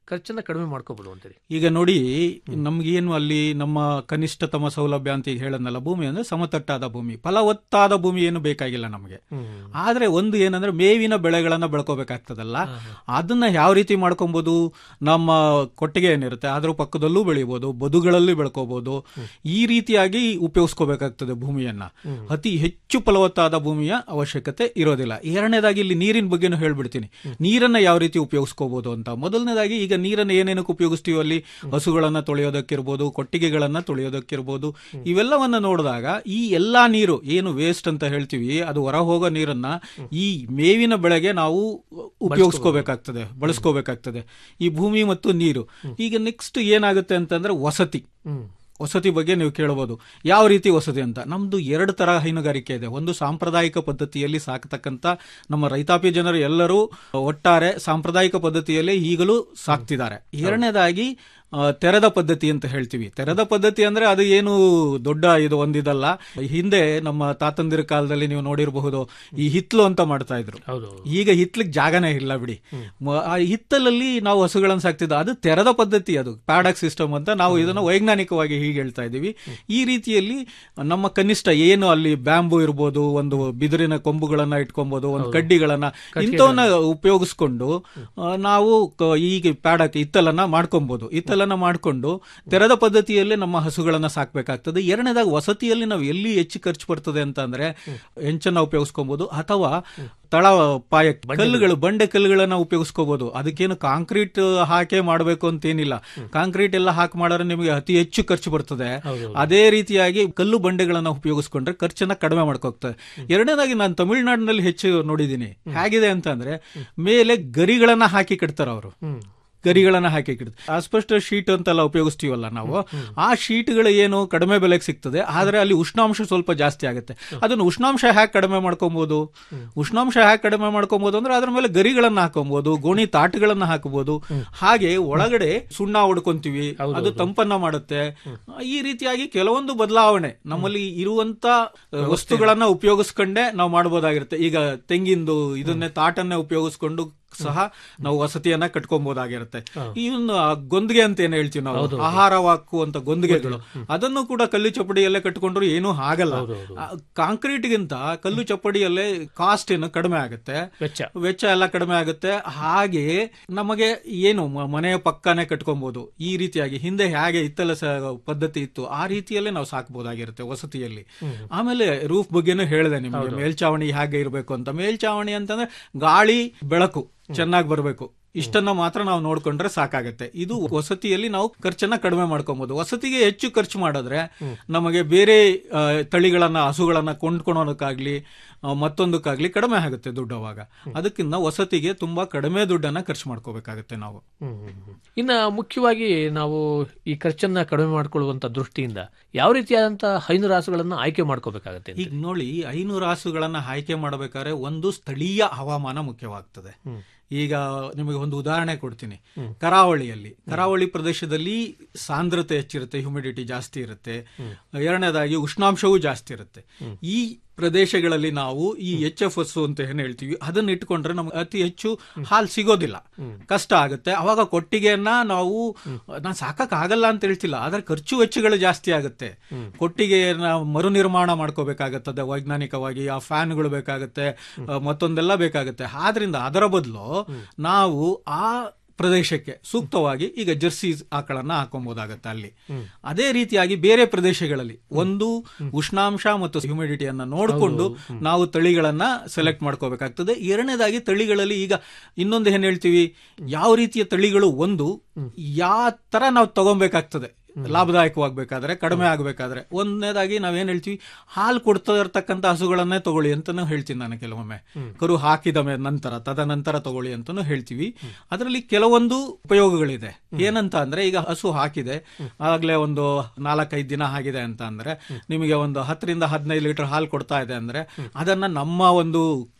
ಖರ್ಚನ್ನ ಕಡಿಮೆ ಮಾಡ್ಕೋಬಹುದು ಅಂತೀರಿ ಈಗ ನೋಡಿ ನಮ್ಗೇನು ಅಲ್ಲಿ ನಮ್ಮ ಕನಿಷ್ಠತಮ ಸೌಲಭ್ಯ ಅಂತ ಈಗ ಹೇಳದ್ನಲ್ಲ ಭೂಮಿ ಅಂದ್ರೆ ಸಮತಟ್ಟಾದ ಭೂಮಿ ಫಲವತ್ತಾದ ಭೂಮಿ ಏನು ಬೇಕಾಗಿಲ್ಲ ನಮಗೆ ಆದ್ರೆ ಒಂದು ಏನಂದ್ರೆ ಮೇವಿನ ಬೆಳೆಗಳನ್ನ ಬೆಳ್ಕೋಬೇಕಾಗ್ತದಲ್ಲ ಅದನ್ನ ಯಾವ ರೀತಿ ಮಾಡ್ಕೊಬಹುದು ನಮ್ಮ ಕೊಟ್ಟಿಗೆ ಏನಿರುತ್ತೆ ಅದ್ರ ಪಕ್ಕದಲ್ಲೂ ಬೆಳಿಬಹುದು ಬದುಗಳಲ್ಲಿ ಬೆಳ್ಕೋಬಹುದು ಈ ರೀತಿಯಾಗಿ ಉಪಯೋಗಿಸ್ಕೋಬೇಕಾಗ್ತದೆ ಭೂಮಿಯನ್ನ ಅತಿ ಹೆಚ್ಚು ಫಲವತ್ತಾದ ಭೂಮಿಯ ಅವಶ್ಯಕತೆ ಇರೋದಿಲ್ಲ ಎರಡನೇದಾಗಿ ಇಲ್ಲಿ ನೀರಿನ ಬಗ್ಗೆನೂ ಹೇಳ್ಬಿಡ್ತೀನಿ ನೀರನ್ನ ಯಾವ ರೀತಿ ಉಪಯೋಗಿಸ್ಕೋಬಹುದು ಅಂತ ಮೊದಲನೇದಾಗಿ ಈಗ ನೀರನ್ನು ಏನೇನಕ್ಕೆ ಉಪಯೋಗಿಸ್ತೀವಿ ಅಲ್ಲಿ ಹಸುಗಳನ್ನ ತೊಳೆಯೋದಕ್ಕಿರ್ಬೋದು ಕೊಟ್ಟಿಗೆಗಳನ್ನ ತೊಳೆಯೋದಕ್ಕಿರ್ಬೋದು ಇವೆಲ್ಲವನ್ನ ನೋಡಿದಾಗ ಈ ಎಲ್ಲಾ ನೀರು ಏನು ವೇಸ್ಟ್ ಅಂತ ಹೇಳ್ತೀವಿ ಅದು ಹೊರ ಹೋಗೋ ನೀರನ್ನ ಈ ಮೇವಿನ ಬೆಳೆಗೆ ನಾವು ಉಪಯೋಗಿಸ್ಕೋಬೇಕಾಗ್ತದೆ ಬಳಸ್ಕೋಬೇಕಾಗ್ತದೆ ಈ ಭೂಮಿ ಮತ್ತು ನೀರು ಈಗ ನೆಕ್ಸ್ಟ್ ಏನಾಗುತ್ತೆ ಅಂತಂದ್ರೆ ವಸತಿ ವಸತಿ ಬಗ್ಗೆ ನೀವು ಕೇಳಬಹುದು ಯಾವ ರೀತಿ ವಸತಿ ಅಂತ ನಮ್ದು ಎರಡು ತರ ಹೈನುಗಾರಿಕೆ ಇದೆ ಒಂದು ಸಾಂಪ್ರದಾಯಿಕ ಪದ್ಧತಿಯಲ್ಲಿ ಸಾಕತಕ್ಕಂತ ನಮ್ಮ ರೈತಾಪಿ ಜನರು ಎಲ್ಲರೂ ಒಟ್ಟಾರೆ ಸಾಂಪ್ರದಾಯಿಕ ಪದ್ಧತಿಯಲ್ಲೇ ಈಗಲೂ ಸಾಕ್ತಿದ್ದಾರೆ ಎರಡನೇದಾಗಿ ಆ, ತೆರೆದ ಪದ್ಧತಿ ಅಂತ ಹೇಳ್ತೀವಿ ತೆರೆದ ಪದ್ಧತಿ ಅಂದ್ರೆ ಅದು ಏನು ದೊಡ್ಡ ಇದು ಒಂದಿದಲ್ಲ ಹಿಂದೆ ನಮ್ಮ ತಾತಂದಿರ ಕಾಲದಲ್ಲಿ ನೀವು ನೋಡಿರಬಹುದು ಈ ಹಿತ್ಲು ಅಂತ ಮಾಡ್ತಾ ಇದ್ರು ಈಗ ಹಿತ್ಲಿಗೆ ಜಾಗನೇ ಇಲ್ಲ ಬಿಡಿ ಮ- ಆ ಹಿತ್ತಲಲ್ಲಿ ನಾವು ಹಸುಗಳನ್ನು ಸಾಕ್ತಿದ್ದ ಅದು ತೆರೆದ ಪದ್ಧತಿ ಅದು ಪ್ಯಾಡಕ್ ಸಿಸ್ಟಮ್ ಅಂತ ನಾವು ಇದನ್ನು ವೈಜ್ಞಾನಿಕವಾಗಿ ಹೀಗೆ ಹೇಳ್ತಾ ಇದ್ದೀವಿ ಈ ರೀತಿಯಲ್ಲಿ ನಮ್ಮ ಕನಿಷ್ಠ ಏನು ಅಲ್ಲಿ ಬ್ಯಾಂಬು ಇರ್ಬೋದು ಒಂದು ಬಿದಿರಿನ ಕೊಂಬುಗಳನ್ನ ಇಟ್ಕೊಬಹುದು ಒಂದು ಕಡ್ಡಿಗಳನ್ನ ಇಂಥವನ್ನ ಉಪಯೋಗಿಸ್ಕೊಂಡು ಆ, ನಾವು ಕ- ಈಗ ಪ್ಯಾಡಕ್ ಹಿತ್ತಲನ್ನ ಮಾಡ್ಕೊಬಹುದು ಹಿತ್ತಲನ್ನ ಮಾಡ್ಕೊಂಡು ತೆರೆದ ಪದ್ಧತಿಯಲ್ಲೇ ನಮ್ಮ ಹಸುಗಳನ್ನ ಸಾಕ್ಬೇಕಾಗ್ತದೆ ಎರಡನೇದಾಗಿ ವಸತಿಯಲ್ಲಿ ನಾವು ಎಲ್ಲಿ ಹೆಚ್ಚು ಖರ್ಚು ಬರ್ತದೆ ಅಂತ ಅಂದ್ರೆ ಹೆಂಚನ್ನ ಉಪಯೋಗಿಸ್ಕೊಬಹುದು ಅಥವಾ ತಳ ಪಾಯ ಕಲ್ಲುಗಳು ಬಂಡೆ ಕಲ್ಲುಗಳನ್ನ ಉಪಯೋಗಿಸ್ಕೋಬಹುದು ಅದಕ್ಕೇನು ಕಾಂಕ್ರೀಟ್ ಹಾಕೇ ಮಾಡಬೇಕು ಅಂತೇನಿಲ್ಲ ಕಾಂಕ್ರೀಟ್ ಎಲ್ಲ ಹಾಕಿ ಮಾಡಿದ್ರೆ ನಿಮಗೆ ಅತಿ ಹೆಚ್ಚು ಖರ್ಚು ಬರ್ತದೆ ಅದೇ ರೀತಿಯಾಗಿ ಕಲ್ಲು ಬಂಡೆಗಳನ್ನ ಉಪಯೋಗಿಸ್ಕೊಂಡ್ರೆ ಖರ್ಚನ್ನ ಕಡಿಮೆ ಮಾಡ್ಕೋಗ್ತದೆ ಎರಡನೇದಾಗಿ ನಾನು ತಮಿಳುನಾಡಿನಲ್ಲಿ ಹೆಚ್ಚು ನೋಡಿದ್ದೀನಿ ಹೇಗಿದೆ ಅಂತ ಅಂದ್ರೆ ಮೇಲೆ ಗರಿಗಳನ್ನ ಹಾಕಿ ಕಟ್ತಾರ ಅವರು ಗರಿಗಳನ್ನ ಹಾಕಿ ಇಡ್ತಾರೆ ಅಸ್ಪಷ್ಟ ಶೀಟ್ ಅಂತೆಲ್ಲ ಉಪಯೋಗಿಸ್ತೀವಲ್ಲ ನಾವು ಆ ಶೀಟ್ಗಳು ಏನು ಕಡಿಮೆ ಬೆಲೆಗೆ ಸಿಗ್ತದೆ ಆದ್ರೆ ಅಲ್ಲಿ ಉಷ್ಣಾಂಶ ಸ್ವಲ್ಪ ಜಾಸ್ತಿ ಆಗುತ್ತೆ ಅದನ್ನು ಉಷ್ಣಾಂಶ ಹ್ಯಾಕ್ ಕಡಿಮೆ ಮಾಡ್ಕೊಬಹುದು ಉಷ್ಣಾಂಶ ಹ್ಯಾಕ್ ಕಡಿಮೆ ಮಾಡ್ಕೊಬಹುದು ಅಂದ್ರೆ ಅದ್ರ ಮೇಲೆ ಗರಿಗಳನ್ನ ಹಾಕೊಬಹುದು ಗೋಣಿ ತಾಟುಗಳನ್ನ ಹಾಕಬಹುದು ಹಾಗೆ ಒಳಗಡೆ ಸುಣ್ಣ ಹೊಡ್ಕೊಂತೀವಿ ಅದು ತಂಪನ್ನ ಮಾಡುತ್ತೆ ಈ ರೀತಿಯಾಗಿ ಕೆಲವೊಂದು ಬದಲಾವಣೆ ನಮ್ಮಲ್ಲಿ ಇರುವಂತ ವಸ್ತುಗಳನ್ನ ಉಪಯೋಗಿಸ್ಕೊಂಡೇ ನಾವು ಮಾಡಬಹುದಾಗಿರುತ್ತೆ ಈಗ ತೆಂಗಿಂದು ಇದನ್ನೇ ತಾಟನ್ನೇ ಉಪಯೋಗಿಸ್ಕೊಂಡು ಸಹ ನಾವು ವಸತಿಯನ್ನ ಕಟ್ಕೊಬಹುದಾಗಿರುತ್ತೆ ಇನ್ನು ಆ ಗೊಂದಿಗೆ ಅಂತ ಏನ್ ಹೇಳ್ತೀವಿ ನಾವು ಆಹಾರ ಹಾಕುವಂತ ಗೊಂದಿಗೆಗಳು ಅದನ್ನು ಕೂಡ ಕಲ್ಲು ಚಪ್ಪಡಿಯಲ್ಲೇ ಕಟ್ಕೊಂಡ್ರು ಏನೂ ಆಗಲ್ಲ ಆ, ಕಾಂಕ್ರೀಟ್ಗಿಂತ ಕಲ್ಲು ಚಪ್ಪಡಿಯಲ್ಲೇ ಕಾಸ್ಟ್ ಏನು ಕಡಿಮೆ ಆಗುತ್ತೆ ವೆಚ್ಚ ವೆಚ್ಚ ಎಲ್ಲ ಕಡಿಮೆ ಆಗುತ್ತೆ ಹಾಗೆ ನಮಗೆ ಏನು ಮ- ಮನೆಯ ಪಕ್ಕನೇ ಕಟ್ಕೊಬಹುದು ಈ ರೀತಿಯಾಗಿ ಹಿಂದೆ ಹೇಗೆ ಇತ್ತಲ ಸ ಪದ್ಧತಿ ಇತ್ತು ಆ ರೀತಿಯಲ್ಲೇ ನಾವು ಸಾಕಬಹುದಾಗಿರುತ್ತೆ ವಸತಿಯಲ್ಲಿ ಆಮೇಲೆ ರೂಫ್ ಬಗ್ಗೆನೂ ಹೇಳಿದೆ ನಿಮಗೆ ಮೇಲ್ಚಾವಣಿ ಹೇಗೆ ಇರಬೇಕು ಅಂತ ಮೇಲ್ಚಾವಣಿ ಅಂತಂದ್ರೆ ಗಾಳಿ ಬೆಳಕು ಚೆನ್ನಾಗಿ ಬರಬೇಕು ಇಷ್ಟನ್ನ ಮಾತ್ರ ನಾವು ನೋಡ್ಕೊಂಡ್ರೆ ಸಾಕಾಗತ್ತೆ ಇದು ವಸತಿಯಲ್ಲಿ ನಾವು ಖರ್ಚನ್ನ ಕಡಿಮೆ ಮಾಡ್ಕೊಬಹುದು ವಸತಿಗೆ ಹೆಚ್ಚು ಖರ್ಚು ಮಾಡಿದ್ರೆ ನಮಗೆ ಬೇರೆ ಆ, ತಳಿಗಳನ್ನ ಹಸುಗಳನ್ನ ಕೊಂಡ್ಕೊಳೋದಕ್ಕಾಗ್ಲಿ ಆ, ಮತ್ತೊಂದಕ್ಕಾಗ್ಲಿ ಕಡಿಮೆ ಆಗುತ್ತೆ ದುಡ್ಡು ಅವಾಗ ಅದಕ್ಕಿಂತ ವಸತಿಗೆ ತುಂಬಾ ಕಡಿಮೆ ದುಡ್ಡನ್ನ ಖರ್ಚು ಮಾಡ್ಕೋಬೇಕಾಗತ್ತೆ ನಾವು ಇನ್ನ ಮುಖ್ಯವಾಗಿ ನಾವು ಈ ಖರ್ಚನ್ನ ಕಡಿಮೆ ಮಾಡ್ಕೊಳ್ಳುವಂತ ದೃಷ್ಟಿಯಿಂದ ಯಾವ ರೀತಿಯಾದಂತ ಹೈನು ರಾಸುಗಳನ್ನ ಆಯ್ಕೆ ಮಾಡ್ಕೋಬೇಕಾಗತ್ತೆ ಈಗ ನೋಡಿ ಐನೂರು ರಾಸುಗಳನ್ನ ಆಯ್ಕೆ ಮಾಡಬೇಕಾದ್ರೆ ಒಂದು ಸ್ಥಳೀಯ ಹವಾಮಾನ ಮುಖ್ಯವಾಗ್ತದೆ ಈಗ ನಿಮಗೆ ಒಂದು ಉದಾಹರಣೆ ಕೊಡ್ತೀನಿ ಕರಾವಳಿಯಲ್ಲಿ ಕರಾವಳಿ ಪ್ರದೇಶದಲ್ಲಿ ಸಾಂದ್ರತೆ ಹೆಚ್ಚಿರುತ್ತೆ ಹ್ಯುಮಿಡಿಟಿ ಜಾಸ್ತಿ ಇರುತ್ತೆ ಎರಡನೇದಾಗಿ ಉಷ್ಣಾಂಶವೂ ಜಾಸ್ತಿ ಇರುತ್ತೆ ಈ ಪ್ರದೇಶಗಳಲ್ಲಿ ನಾವು ಈ ಎಚ್ ಎಫ್ ಎಸ್ ಅಂತ ಏನ್ ಹೇಳ್ತೀವಿ ಅದನ್ನ ಇಟ್ಕೊಂಡ್ರೆ ನಮ್ಗೆ ಅತಿ ಹೆಚ್ಚು ಹಾಲು ಸಿಗೋದಿಲ್ಲ ಕಷ್ಟ ಆಗುತ್ತೆ ಅವಾಗ ಕೊಟ್ಟಿಗೆಯನ್ನ ನಾವು ನಾನು ಸಾಕಕ್ ಆಗಲ್ಲ ಅಂತ ಹೇಳ್ತಿಲ್ಲ ಆದ್ರೆ ಖರ್ಚು ವೆಚ್ಚಗಳು ಜಾಸ್ತಿ ಆಗುತ್ತೆ ಕೊಟ್ಟಿಗೆಯನ್ನ ಮರು ನಿರ್ಮಾಣ ಮಾಡ್ಕೋಬೇಕಾಗತ್ತದೆ ವೈಜ್ಞಾನಿಕವಾಗಿ ಆ ಫ್ಯಾನ್ಗಳು ಬೇಕಾಗುತ್ತೆ ಆ, ಮತ್ತೊಂದೆಲ್ಲ ಬೇಕಾಗುತ್ತೆ ಆದ್ರಿಂದ ಅದರ ಬದಲು ನಾವು ಆ ಪ್ರದೇಶಕ್ಕೆ ಸೂಕ್ತವಾಗಿ ಈಗ ಜರ್ಸಿ ಆಕಳನ್ನ ಹಾಕೊಬಹುದಾಗತ್ತೆ ಅಲ್ಲಿ ಅದೇ ರೀತಿಯಾಗಿ ಬೇರೆ ಪ್ರದೇಶಗಳಲ್ಲಿ ಒಂದು ಉಷ್ಣಾಂಶ ಮತ್ತು ಹ್ಯುಮಿಡಿಟಿಯನ್ನ ನೋಡಿಕೊಂಡು ನಾವು ತಳಿಗಳನ್ನ ಸೆಲೆಕ್ಟ್ ಮಾಡ್ಕೋಬೇಕಾಗ್ತದೆ ಎರಡನೇದಾಗಿ ತಳಿಗಳಲ್ಲಿ ಈಗ ಇನ್ನೊಂದು ಏನ್ ಹೇಳ್ತೀವಿ ಯಾವ ರೀತಿಯ ತಳಿಗಳು ಒಂದು ಯಾವ ತರ ನಾವು ತಗೊಬೇಕಾಗ್ತದೆ ಲಾಭದಾಯಕವಾಗಬೇಕಾದ್ರೆ ಕಡಿಮೆ ಆಗಬೇಕಾದ್ರೆ ಒಂದನೇದಾಗಿ ನಾವೇನ್ ಹೇಳ್ತೀವಿ ಹಾಲು ಕೊಡ್ತಾ ಇರ್ತಕ್ಕಂಥ ಹಸುಗಳನ್ನೇ ತಗೊಳ್ಳಿ ಅಂತಾನು ಹೇಳ್ತೀನಿ ನಾನು ಕೆಲವೊಮ್ಮೆ ಕರು ಹಾಕಿದ ಮೇ- ನಂತರ ತದನಂತರ ತಗೊಳ್ಳಿ ಅಂತಾನು ಹೇಳ್ತೀವಿ ಅದರಲ್ಲಿ ಕೆಲವೊಂದು ಉಪಯೋಗಗಳಿದೆ ಏನಂತ ಅಂದ್ರೆ ಈಗ ಹಸು ಹಾಕಿದೆ ಆಗ್ಲೇ ಒಂದು ನಾಲ್ಕೈದು ದಿನ ಆಗಿದೆ ಅಂತ ಅಂದ್ರೆ ನಿಮಗೆ ಒಂದು ಹತ್ತರಿಂದ ಹದಿನೈದು ಲೀಟರ್ ಹಾಲು ಕೊಡ್ತಾ ಇದೆ ಅಂದ್ರೆ ಅದನ್ನ ನಮ್ಮ ಒಂದು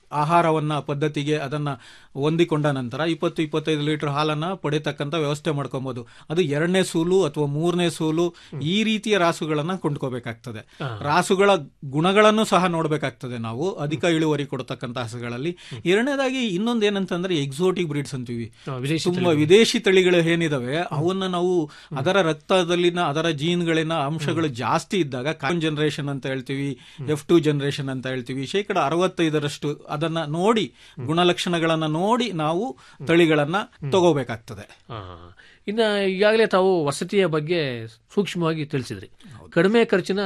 ಆಹಾರವನ್ನ ಪದ್ಧತಿಗೆ ಅದನ್ನ ಹೊಂದಿಕೊಂಡ ನಂತರ ಇಪ್ಪತ್ತು ಇಪ್ಪತ್ತೈದು ಲೀಟರ್ ಹಾಲನ್ನ ಪಡೆತಕ್ಕಂತ ವ್ಯವಸ್ಥೆ ಮಾಡ್ಕೊಬಹುದು ಅದು ಎರಡನೇ ಸೂಲು ಅಥವಾ ಮೂರನೇ ಸೂಲು ಈ ರೀತಿಯ ರಾಸುಗಳನ್ನ ಕೊಂಡ್ಕೋಬೇಕಾಗ್ತದೆ ರಾಸುಗಳ ಗುಣಗಳನ್ನು ಸಹ ನೋಡ್ಬೇಕಾಗ್ತದೆ ನಾವು ಅಧಿಕ ಇಳುವರಿ ಕೊಡ್ತಕ್ಕಂತ ಹಸುಗಳಲ್ಲಿ ಎರಡನೇದಾಗಿ ಇನ್ನೊಂದು ಏನಂತಂದ್ರೆ ಎಕ್ಸೋಟಿಕ್ ಬ್ರೀಡ್ಸ್ ಅಂತೀವಿ ಆ, ವಿದೇಶಿ ತುಂಬಾ ವಿದೇಶಿ ತಳಿಗಳು ಏನಿದಾವೆ ಅವನ್ನ ನಾವು ಅದರ ರಕ್ತದಲ್ಲಿನ ಅದರ ಜೀನ್ಗಳಿನ ಅಂಶಗಳು ಜಾಸ್ತಿ ಇದ್ದಾಗ ಕಾನ್ ಜನರೇಷನ್ ಅಂತ ಹೇಳ್ತೀವಿ ಎಫ್ ಟು ಜನರೇಷನ್ ಅಂತ ಹೇಳ್ತೀವಿ ಶೇಕಡ ಅರವತ್ತೈದರಷ್ಟು ಅದನ್ನ ನೋಡಿ ಗುಣಲಕ್ಷಣಗಳನ್ನ ನೋಡಿ ನಾವು ತಳಿಗಳನ್ನ ತಗೋಬೇಕಾಗ್ತದೆ ಆ, ಇನ್ನ ಈಗಾಗಲೇ ತಾವು ವಸತಿಯ ಬಗ್ಗೆ ಸೂಕ್ಷ್ಮವಾಗಿ ತಿಳಿಸಿದ್ರಿ ಕಡಿಮೆ ಖರ್ಚಿನ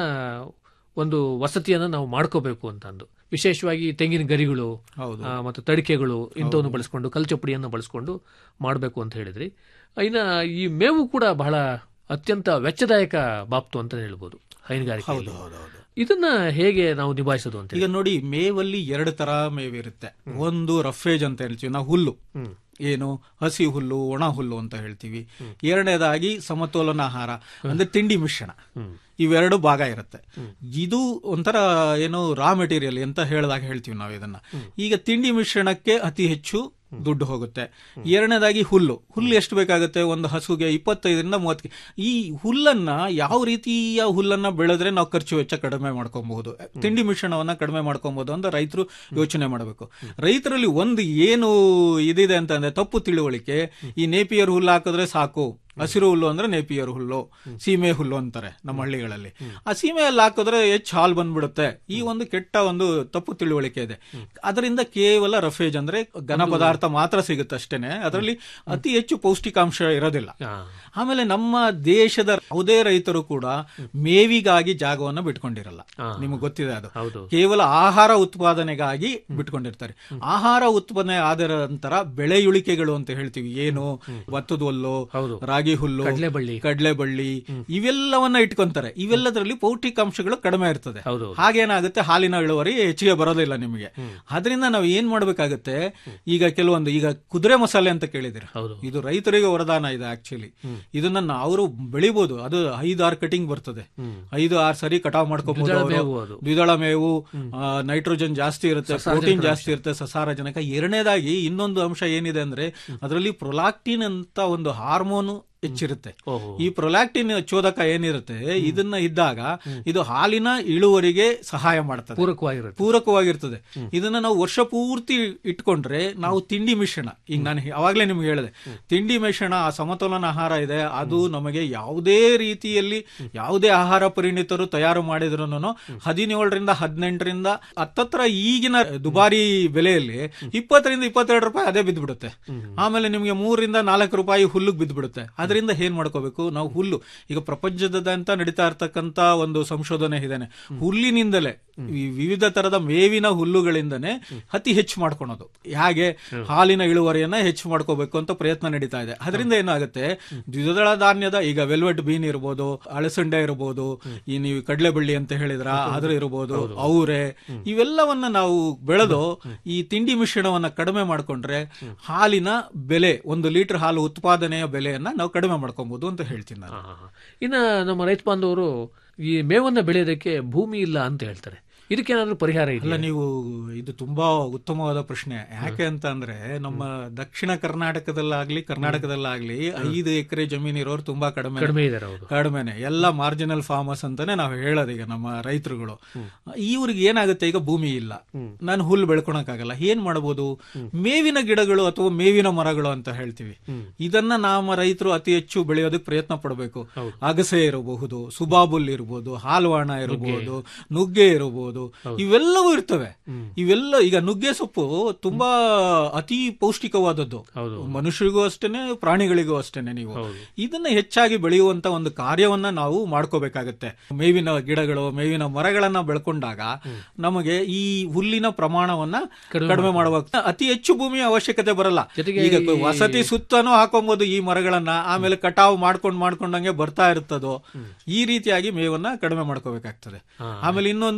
ಒಂದು ವಸತಿಯನ್ನು ನಾವು ಮಾಡ್ಕೋಬೇಕು ಅಂತ ಅಂದು ವಿಶೇಷವಾಗಿ ತೆಂಗಿನ ಗರಿಗಳು ಹೌದು. ಆ, ಮತ್ತು ತಡಿಕೆಗಳು ಇಂಥವನ್ನು ಬಳಸ್ಕೊಂಡು ಕಲ್ಚಪ್ಪಡಿಯನ್ನು ಬಳಸ್ಕೊಂಡು ಮಾಡಬೇಕು ಅಂತ ಹೇಳಿದ್ರಿ ಇನ್ನ ಈ ಮೇವು ಕೂಡ ಬಹಳ ಅತ್ಯಂತ ವೆಚ್ಚದಾಯಕ ಬಾಪ್ತು ಅಂತ ಹೇಳ್ಬೋದು ಹೈನುಗಾರಿಕೆ ಇದನ್ನ ಹೇಗೆ ನಾವು ನಿಭಾಯಿಸೋದು ಅಂತ ಈಗ ನೋಡಿ ಮೇವಲ್ಲಿ ಎರಡು ತರ ಮೇವಿರುತ್ತೆ ಒಂದು ರಫೇಜ್ ಅಂತ ಹೇಳ್ತೀವಿ ನಾವು ಹುಲ್ಲು ಏನು ಹಸಿ ಹುಲ್ಲು ಒಣ ಹುಲ್ಲು ಅಂತ ಹೇಳ್ತೀವಿ ಎರಡನೇದಾಗಿ ಸಮತೋಲನ ಆಹಾರ ಅಂದ್ರೆ ತಿಂಡಿ ಮಿಶ್ರಣ ಇವೆರಡು ಭಾಗ ಇರುತ್ತೆ ಇದು ಒಂಥರ ಏನು ರಾ ಮೆಟೀರಿಯಲ್ ಅಂತ ಹೇಳಿದಾಗ ಹೇಳ್ತೀವಿ ನಾವು ಇದನ್ನ ಈಗ ತಿಂಡಿ ಮಿಶ್ರಣಕ್ಕೆ ಅತಿ ಹೆಚ್ಚು ದುಡ್ಡು ಹೋಗುತ್ತೆ ಎರಡನೇದಾಗಿ ಹುಲ್ಲು ಹುಲ್ಲು ಎಷ್ಟು ಬೇಕಾಗುತ್ತೆ ಒಂದು ಹಸುಗೆ ಇಪ್ಪತ್ತೈದರಿಂದ ಮೂವತ್ತು ಈ ಹುಲ್ಲನ್ನ ಯಾವ ರೀತಿಯ ಹುಲ್ಲನ್ನ ಬೆಳೆದ್ರೆ ನಾವು ಖರ್ಚು ವೆಚ್ಚ ಕಡಿಮೆ ಮಾಡ್ಕೊಬಹುದು ತಿಂಡಿ ಮಿಶ್ರಣವನ್ನ ಕಡಿಮೆ ಮಾಡ್ಕೊಬಹುದು ಅಂತ ರೈತರು ಯೋಚನೆ ಮಾಡಬೇಕು ರೈತರಲ್ಲಿ ಒಂದು ಏನು ಇದಿದೆ ಅಂತಂದ್ರೆ ತಪ್ಪು ತಿಳುವಳಿಕೆ ಈ ನೇಪಿಯರ್ ಹುಲ್ಲು ಹಾಕಿದ್ರೆ ಸಾಕು ಹಸಿರು ಹುಲ್ಲು ಅಂದ್ರೆ ನೇಪಿಯರ್ ಹುಲ್ಲು ಸೀಮೆ ಹುಲ್ಲು ಅಂತಾರೆ ನಮ್ಮ ಹಳ್ಳಿಗಳಲ್ಲಿ ಆ ಸೀಮೆಯಲ್ಲಿ ಹಾಕಿದ್ರೆ ಹೆಚ್ಚು ಹಾಲು ಬಂದ್ಬಿಡುತ್ತೆ ಈ ಒಂದು ಕೆಟ್ಟ ಒಂದು ತಪ್ಪು ತಿಳುವಳಿಕೆ ಇದೆ ಅದರಿಂದ ಕೇವಲ ರಫೇಜ್ ಅಂದ್ರೆ ಘನ ಪದಾರ್ಥ ಮಾತ್ರ ಸಿಗುತ್ತೆ ಅಷ್ಟೇನೆ ಅದರಲ್ಲಿ ಅತಿ ಹೆಚ್ಚು ಪೌಷ್ಟಿಕಾಂಶ ಇರೋದಿಲ್ಲ ಆಮೇಲೆ ನಮ್ಮ ದೇಶದ ಯಾವುದೇ ರೈತರು ಕೂಡ ಮೇವಿಗಾಗಿ ಜಾಗವನ್ನ ಬಿಟ್ಕೊಂಡಿರಲ್ಲ ನಿಮಗೆ ಗೊತ್ತಿದೆ ಅದು ಕೇವಲ ಆಹಾರ ಉತ್ಪಾದನೆಗಾಗಿ ಬಿಟ್ಕೊಂಡಿರ್ತಾರೆ ಆಹಾರ ಉತ್ಪಾದನೆ ಆದ ನಂತರ ಬೆಳೆಯುಳಿಕೆಗಳು ಅಂತ ಹೇಳ್ತೀವಿ ಏನು ಭತ್ತದ ಹುಲ್ಲು ರಾಗಿ ಹುಲ್ಲು ಕಡ್ಲೆಬಳ್ಳಿ. ಕಡಲೆಬಳ್ಳಿ ಇವೆಲ್ಲವನ್ನ ಇಟ್ಕೊಂತಾರೆ ಇವೆಲ್ಲದರಲ್ಲಿ ಪೌಷ್ಟಿಕಾಂಶಗಳು ಕಡಿಮೆ ಇರ್ತದೆ ಹಾಗೇನಾಗುತ್ತೆ ಹಾಲಿನ ಇಳುವರಿ ಹೆಚ್ಚಿಗೆ ಬರೋದಿಲ್ಲ ನಿಮಗೆ ಅದರಿಂದ ನಾವು ಏನ್ ಮಾಡ್ಬೇಕಾಗುತ್ತೆ ಈಗ ಕೆಲವೊಂದು ಈಗ ಕುದುರೆ ಮಸಾಲೆ ಅಂತ ಕೇಳಿದಿರ ಇದು ರೈತರಿಗೆ ವರದಾನ ಇದೆ ಆಕ್ಚುಲಿ ಇದನ್ನ ಅವರು ಬೆಳಿಬಹುದು ಅದು ಐದಾರು ಕಟಿಂಗ್ ಬರ್ತದೆ ಐದು ಆರು ಸರಿ ಕಟಾವ್ ಮಾಡ್ಕೋಬಹುದು ದ್ವಿದಳ ಅವ್ರು. ಮೇವು ಅದು. ದ್ವಿದಳ ಮೇವು ನೈಟ್ರೋಜನ್ ಜಾಸ್ತಿ ಇರುತ್ತೆ ಪ್ರೋಟೀನ್ ಜಾಸ್ತಿ ಇರುತ್ತೆ ಸಸಾರಜನಕ ಎರಡನೇದಾಗಿ ಇನ್ನೊಂದು ಅಂಶ ಏನಿದೆ ಅಂದ್ರೆ ಅದರಲ್ಲಿ ಪ್ರೊಲಾಕ್ಟಿನ್ ಅಂತ ಒಂದು ಹಾರ್ಮೋನ್ ಹೆಚ್ಚಿರುತ್ತೆ ಈ ಪ್ರೊಲಾಕ್ಟಿನ್ ಚೋದಕ ಏನಿರುತ್ತೆ ಇದನ್ನ ಇದ್ದಾಗ ಇದು ಹಾಲಿನ ಇಳುವರಿಗೆ ಸಹಾಯ ಮಾಡ್ತದೆ ಪೂರಕವಾಗಿರುತ್ತೆ ಪೂರಕವಾಗಿರ್ತದೆ ಇದನ್ನ ನಾವು ವರ್ಷ ಪೂರ್ತಿ ಇಟ್ಕೊಂಡ್ರೆ ನಾವು ತಿಂಡಿ ಮಿಶ್ರಣ ಈಗ ನಾನು ಅವಾಗ್ಲೇ ನಿಮ್ಗೆ ಹೇಳಿದೆ ತಿಂಡಿ ಮಿಶ್ರಣ ಆ ಸಮತೋಲನ ಆಹಾರ ಇದೆ ಅದು ನಮಗೆ ಯಾವುದೇ ರೀತಿಯಲ್ಲಿ ಯಾವುದೇ ಆಹಾರ ಪರಿಣಿತರು ತಯಾರು ಮಾಡಿದ್ರು ಹದಿನೇಳರಿಂದ ಹದಿನೆಂಟರಿಂದ ಹತ್ತತ್ರ ಈಗಿನ ದುಬಾರಿ ಬೆಲೆಯಲ್ಲಿ ಇಪ್ಪತ್ತರಿಂದ ಇಪ್ಪತ್ತೆರಡು ರೂಪಾಯಿ ಅದೇ ಬಿದ್ದ್ಬಿಡುತ್ತೆ ಆಮೇಲೆ ನಿಮಗೆ ಮೂರರಿಂದ ನಾಲ್ಕು ರೂಪಾಯಿ ಹುಲ್ಲುಗ್ ಬಿದ್ದ್ಬಿಡುತ್ತೆ ಅದರಿಂದ ಏನ್ ಮಾಡ್ಕೋಬೇಕು ನಾವು ಹುಲ್ಲು ಈಗ ಪ್ರಪಂಚದಾದ್ಯಂತ ನಡೀತಾ ಇರ್ತಕ್ಕಂತ ಒಂದು ಸಂಶೋಧನೆ ಇದೇನೆ ಹುಲ್ಲಿನಿಂದಲೇ ಈ ವಿವಿಧ ತರದ ಮೇವಿನ ಹುಲ್ಲುಗಳಿಂದನೇ ಅತಿ ಹೆಚ್ಚು ಮಾಡ್ಕೊಳೋದು ಹಾಗೆ ಹಾಲಿನ ಇಳುವರಿಯನ್ನ ಹೆಚ್ಚು ಮಾಡ್ಕೋಬೇಕು ಅಂತ ಪ್ರಯತ್ನ ನಡೀತಾ ಇದೆ ಅದರಿಂದ ಏನಾಗುತ್ತೆ ದ್ವಿದಳ ಧಾನ್ಯದ ಈಗ ವೆಲ್ವೆಟ್ ಬೀನ್ ಇರ್ಬೋದು ಅಳಸಂಡೆ ಇರ್ಬೋದು ಈ ನೀವು ಕಡಲೆಬಳ್ಳಿ ಅಂತ ಹೇಳಿದ್ರ ಅದ್ರ ಇರ್ಬೋದು ಅವರೆ ಇವೆಲ್ಲವನ್ನ ನಾವು ಬೆಳೆದು ಈ ತಿಂಡಿ ಮಿಶ್ರಣವನ್ನ ಕಡಿಮೆ ಮಾಡ್ಕೊಂಡ್ರೆ ಹಾಲಿನ ಬೆಲೆ ಒಂದು ಲೀಟರ್ ಹಾಲು ಉತ್ಪಾದನೆಯ ಬೆಲೆಯನ್ನ ನಾವು ಕಡಿಮೆ ಮಾಡ್ಕೊಬಹುದು ಅಂತ ಹೇಳ್ತೀನಿ ನಾನು ಇನ್ನ ನಮ್ಮ ರೈತ ಬಾಂಧವರು ಈ ಮೇವನ್ನ ಬೆಳೆಯೋದಕ್ಕೆ ಭೂಮಿ ಇಲ್ಲ ಅಂತ ಹೇಳ್ತಾರೆ ಇದಕ್ಕೇನಾದ್ರೂ ಪರಿಹಾರ ಅಲ್ಲ ಇಲ್ಲ ನೀವು ಇದು ತುಂಬಾ ಉತ್ತಮವಾದ ಪ್ರಶ್ನೆ ಯಾಕೆ ಅಂತ ಅಂದ್ರೆ ನಮ್ಮ ದಕ್ಷಿಣ ಕರ್ನಾಟಕದಲ್ಲಾಗ್ಲಿ ಕರ್ನಾಟಕದಲ್ಲಾಗ್ಲಿ ಐದು ಎಕರೆ ಜಮೀನು ಇರೋರು ತುಂಬಾ ಕಡಿಮೆ ಕಡಿಮೆ ಇದಾರೆ ಹೌದು ಕಡಿಮೆನೆ ಎಲ್ಲ ಮಾರ್ಜಿನಲ್ ಫಾರ್ಮರ್ಸ್ ಅಂತಾನೆ ನಾವು ಹೇಳೋದು ಈಗ ನಮ್ಮ ರೈತರುಗಳು ಇವ್ರಿಗೆ ಏನಾಗುತ್ತೆ ಈಗ ಭೂಮಿ ಇಲ್ಲ ನಾನು ಹುಲ್ಲು ಬೆಳ್ಕೊಳಕ್ಕಾಗಲ್ಲ ಏನ್ ಮಾಡಬಹುದು ಮೇವಿನ ಗಿಡಗಳು ಅಥವಾ ಮೇವಿನ ಮರಗಳು ಅಂತ ಹೇಳ್ತೀವಿ ಇದನ್ನ ನಮ್ಮ ರೈತರು ಅತಿ ಹೆಚ್ಚು ಬೆಳೆಯೋದಕ್ಕೆ ಪ್ರಯತ್ನ ಪಡಬೇಕು ಅಗಸೆ ಇರಬಹುದು ಸುಬಾಬುಲ್ ಇರಬಹುದು ಹಾಲ್ವಾಣ ಇರಬಹುದು ನುಗ್ಗೆ ಇರಬಹುದು ಇವೆಲ್ಲವೂ ಇರ್ತವೆ ಇವೆಲ್ಲ ಈಗ ನುಗ್ಗೆ ಸೊಪ್ಪು ತುಂಬಾ ಅತಿ ಪೌಷ್ಟಿಕವಾದದ್ದು ಮನುಷ್ಯರಿಗೂ ಅಷ್ಟೇನೆ ಪ್ರಾಣಿಗಳಿಗೂ ಅಷ್ಟೇನೆ ನೀವು ಇದನ್ನ ಹೆಚ್ಚಾಗಿ ಬೆಳೆಯುವಂತ ಒಂದು ಕಾರ್ಯವನ್ನ ನಾವು ಮಾಡ್ಕೋಬೇಕಾಗತ್ತೆ ಮೇವಿನ ಗಿಡಗಳು ಮೇವಿನ ಮರಗಳನ್ನ ಬೆಳ್ಕೊಂಡಾಗ ನಮಗೆ ಈ ಹುಲ್ಲಿನ ಪ್ರಮಾಣವನ್ನ ಕಡಿಮೆ ಮಾಡುವ ಅತಿ ಹೆಚ್ಚು ಭೂಮಿಯ ಅವಶ್ಯಕತೆ ಬರಲ್ಲ ಈಗ ವಸತಿ ಸುತ್ತನೂ ಹಾಕೊಬಹುದು ಈ ಮರಗಳನ್ನ ಆಮೇಲೆ ಕಟಾವು ಮಾಡ್ಕೊಂಡ್ ಮಾಡ್ಕೊಂಡಂಗೆ ಬರ್ತಾ ಇರ್ತದೋ ಈ ರೀತಿಯಾಗಿ ಮೇವನ್ನ ಕಡಿಮೆ ಮಾಡ್ಕೋಬೇಕಾಗ್ತದೆ ಆಮೇಲೆ ಇನ್ನೊಂದು ಅಜೋಲ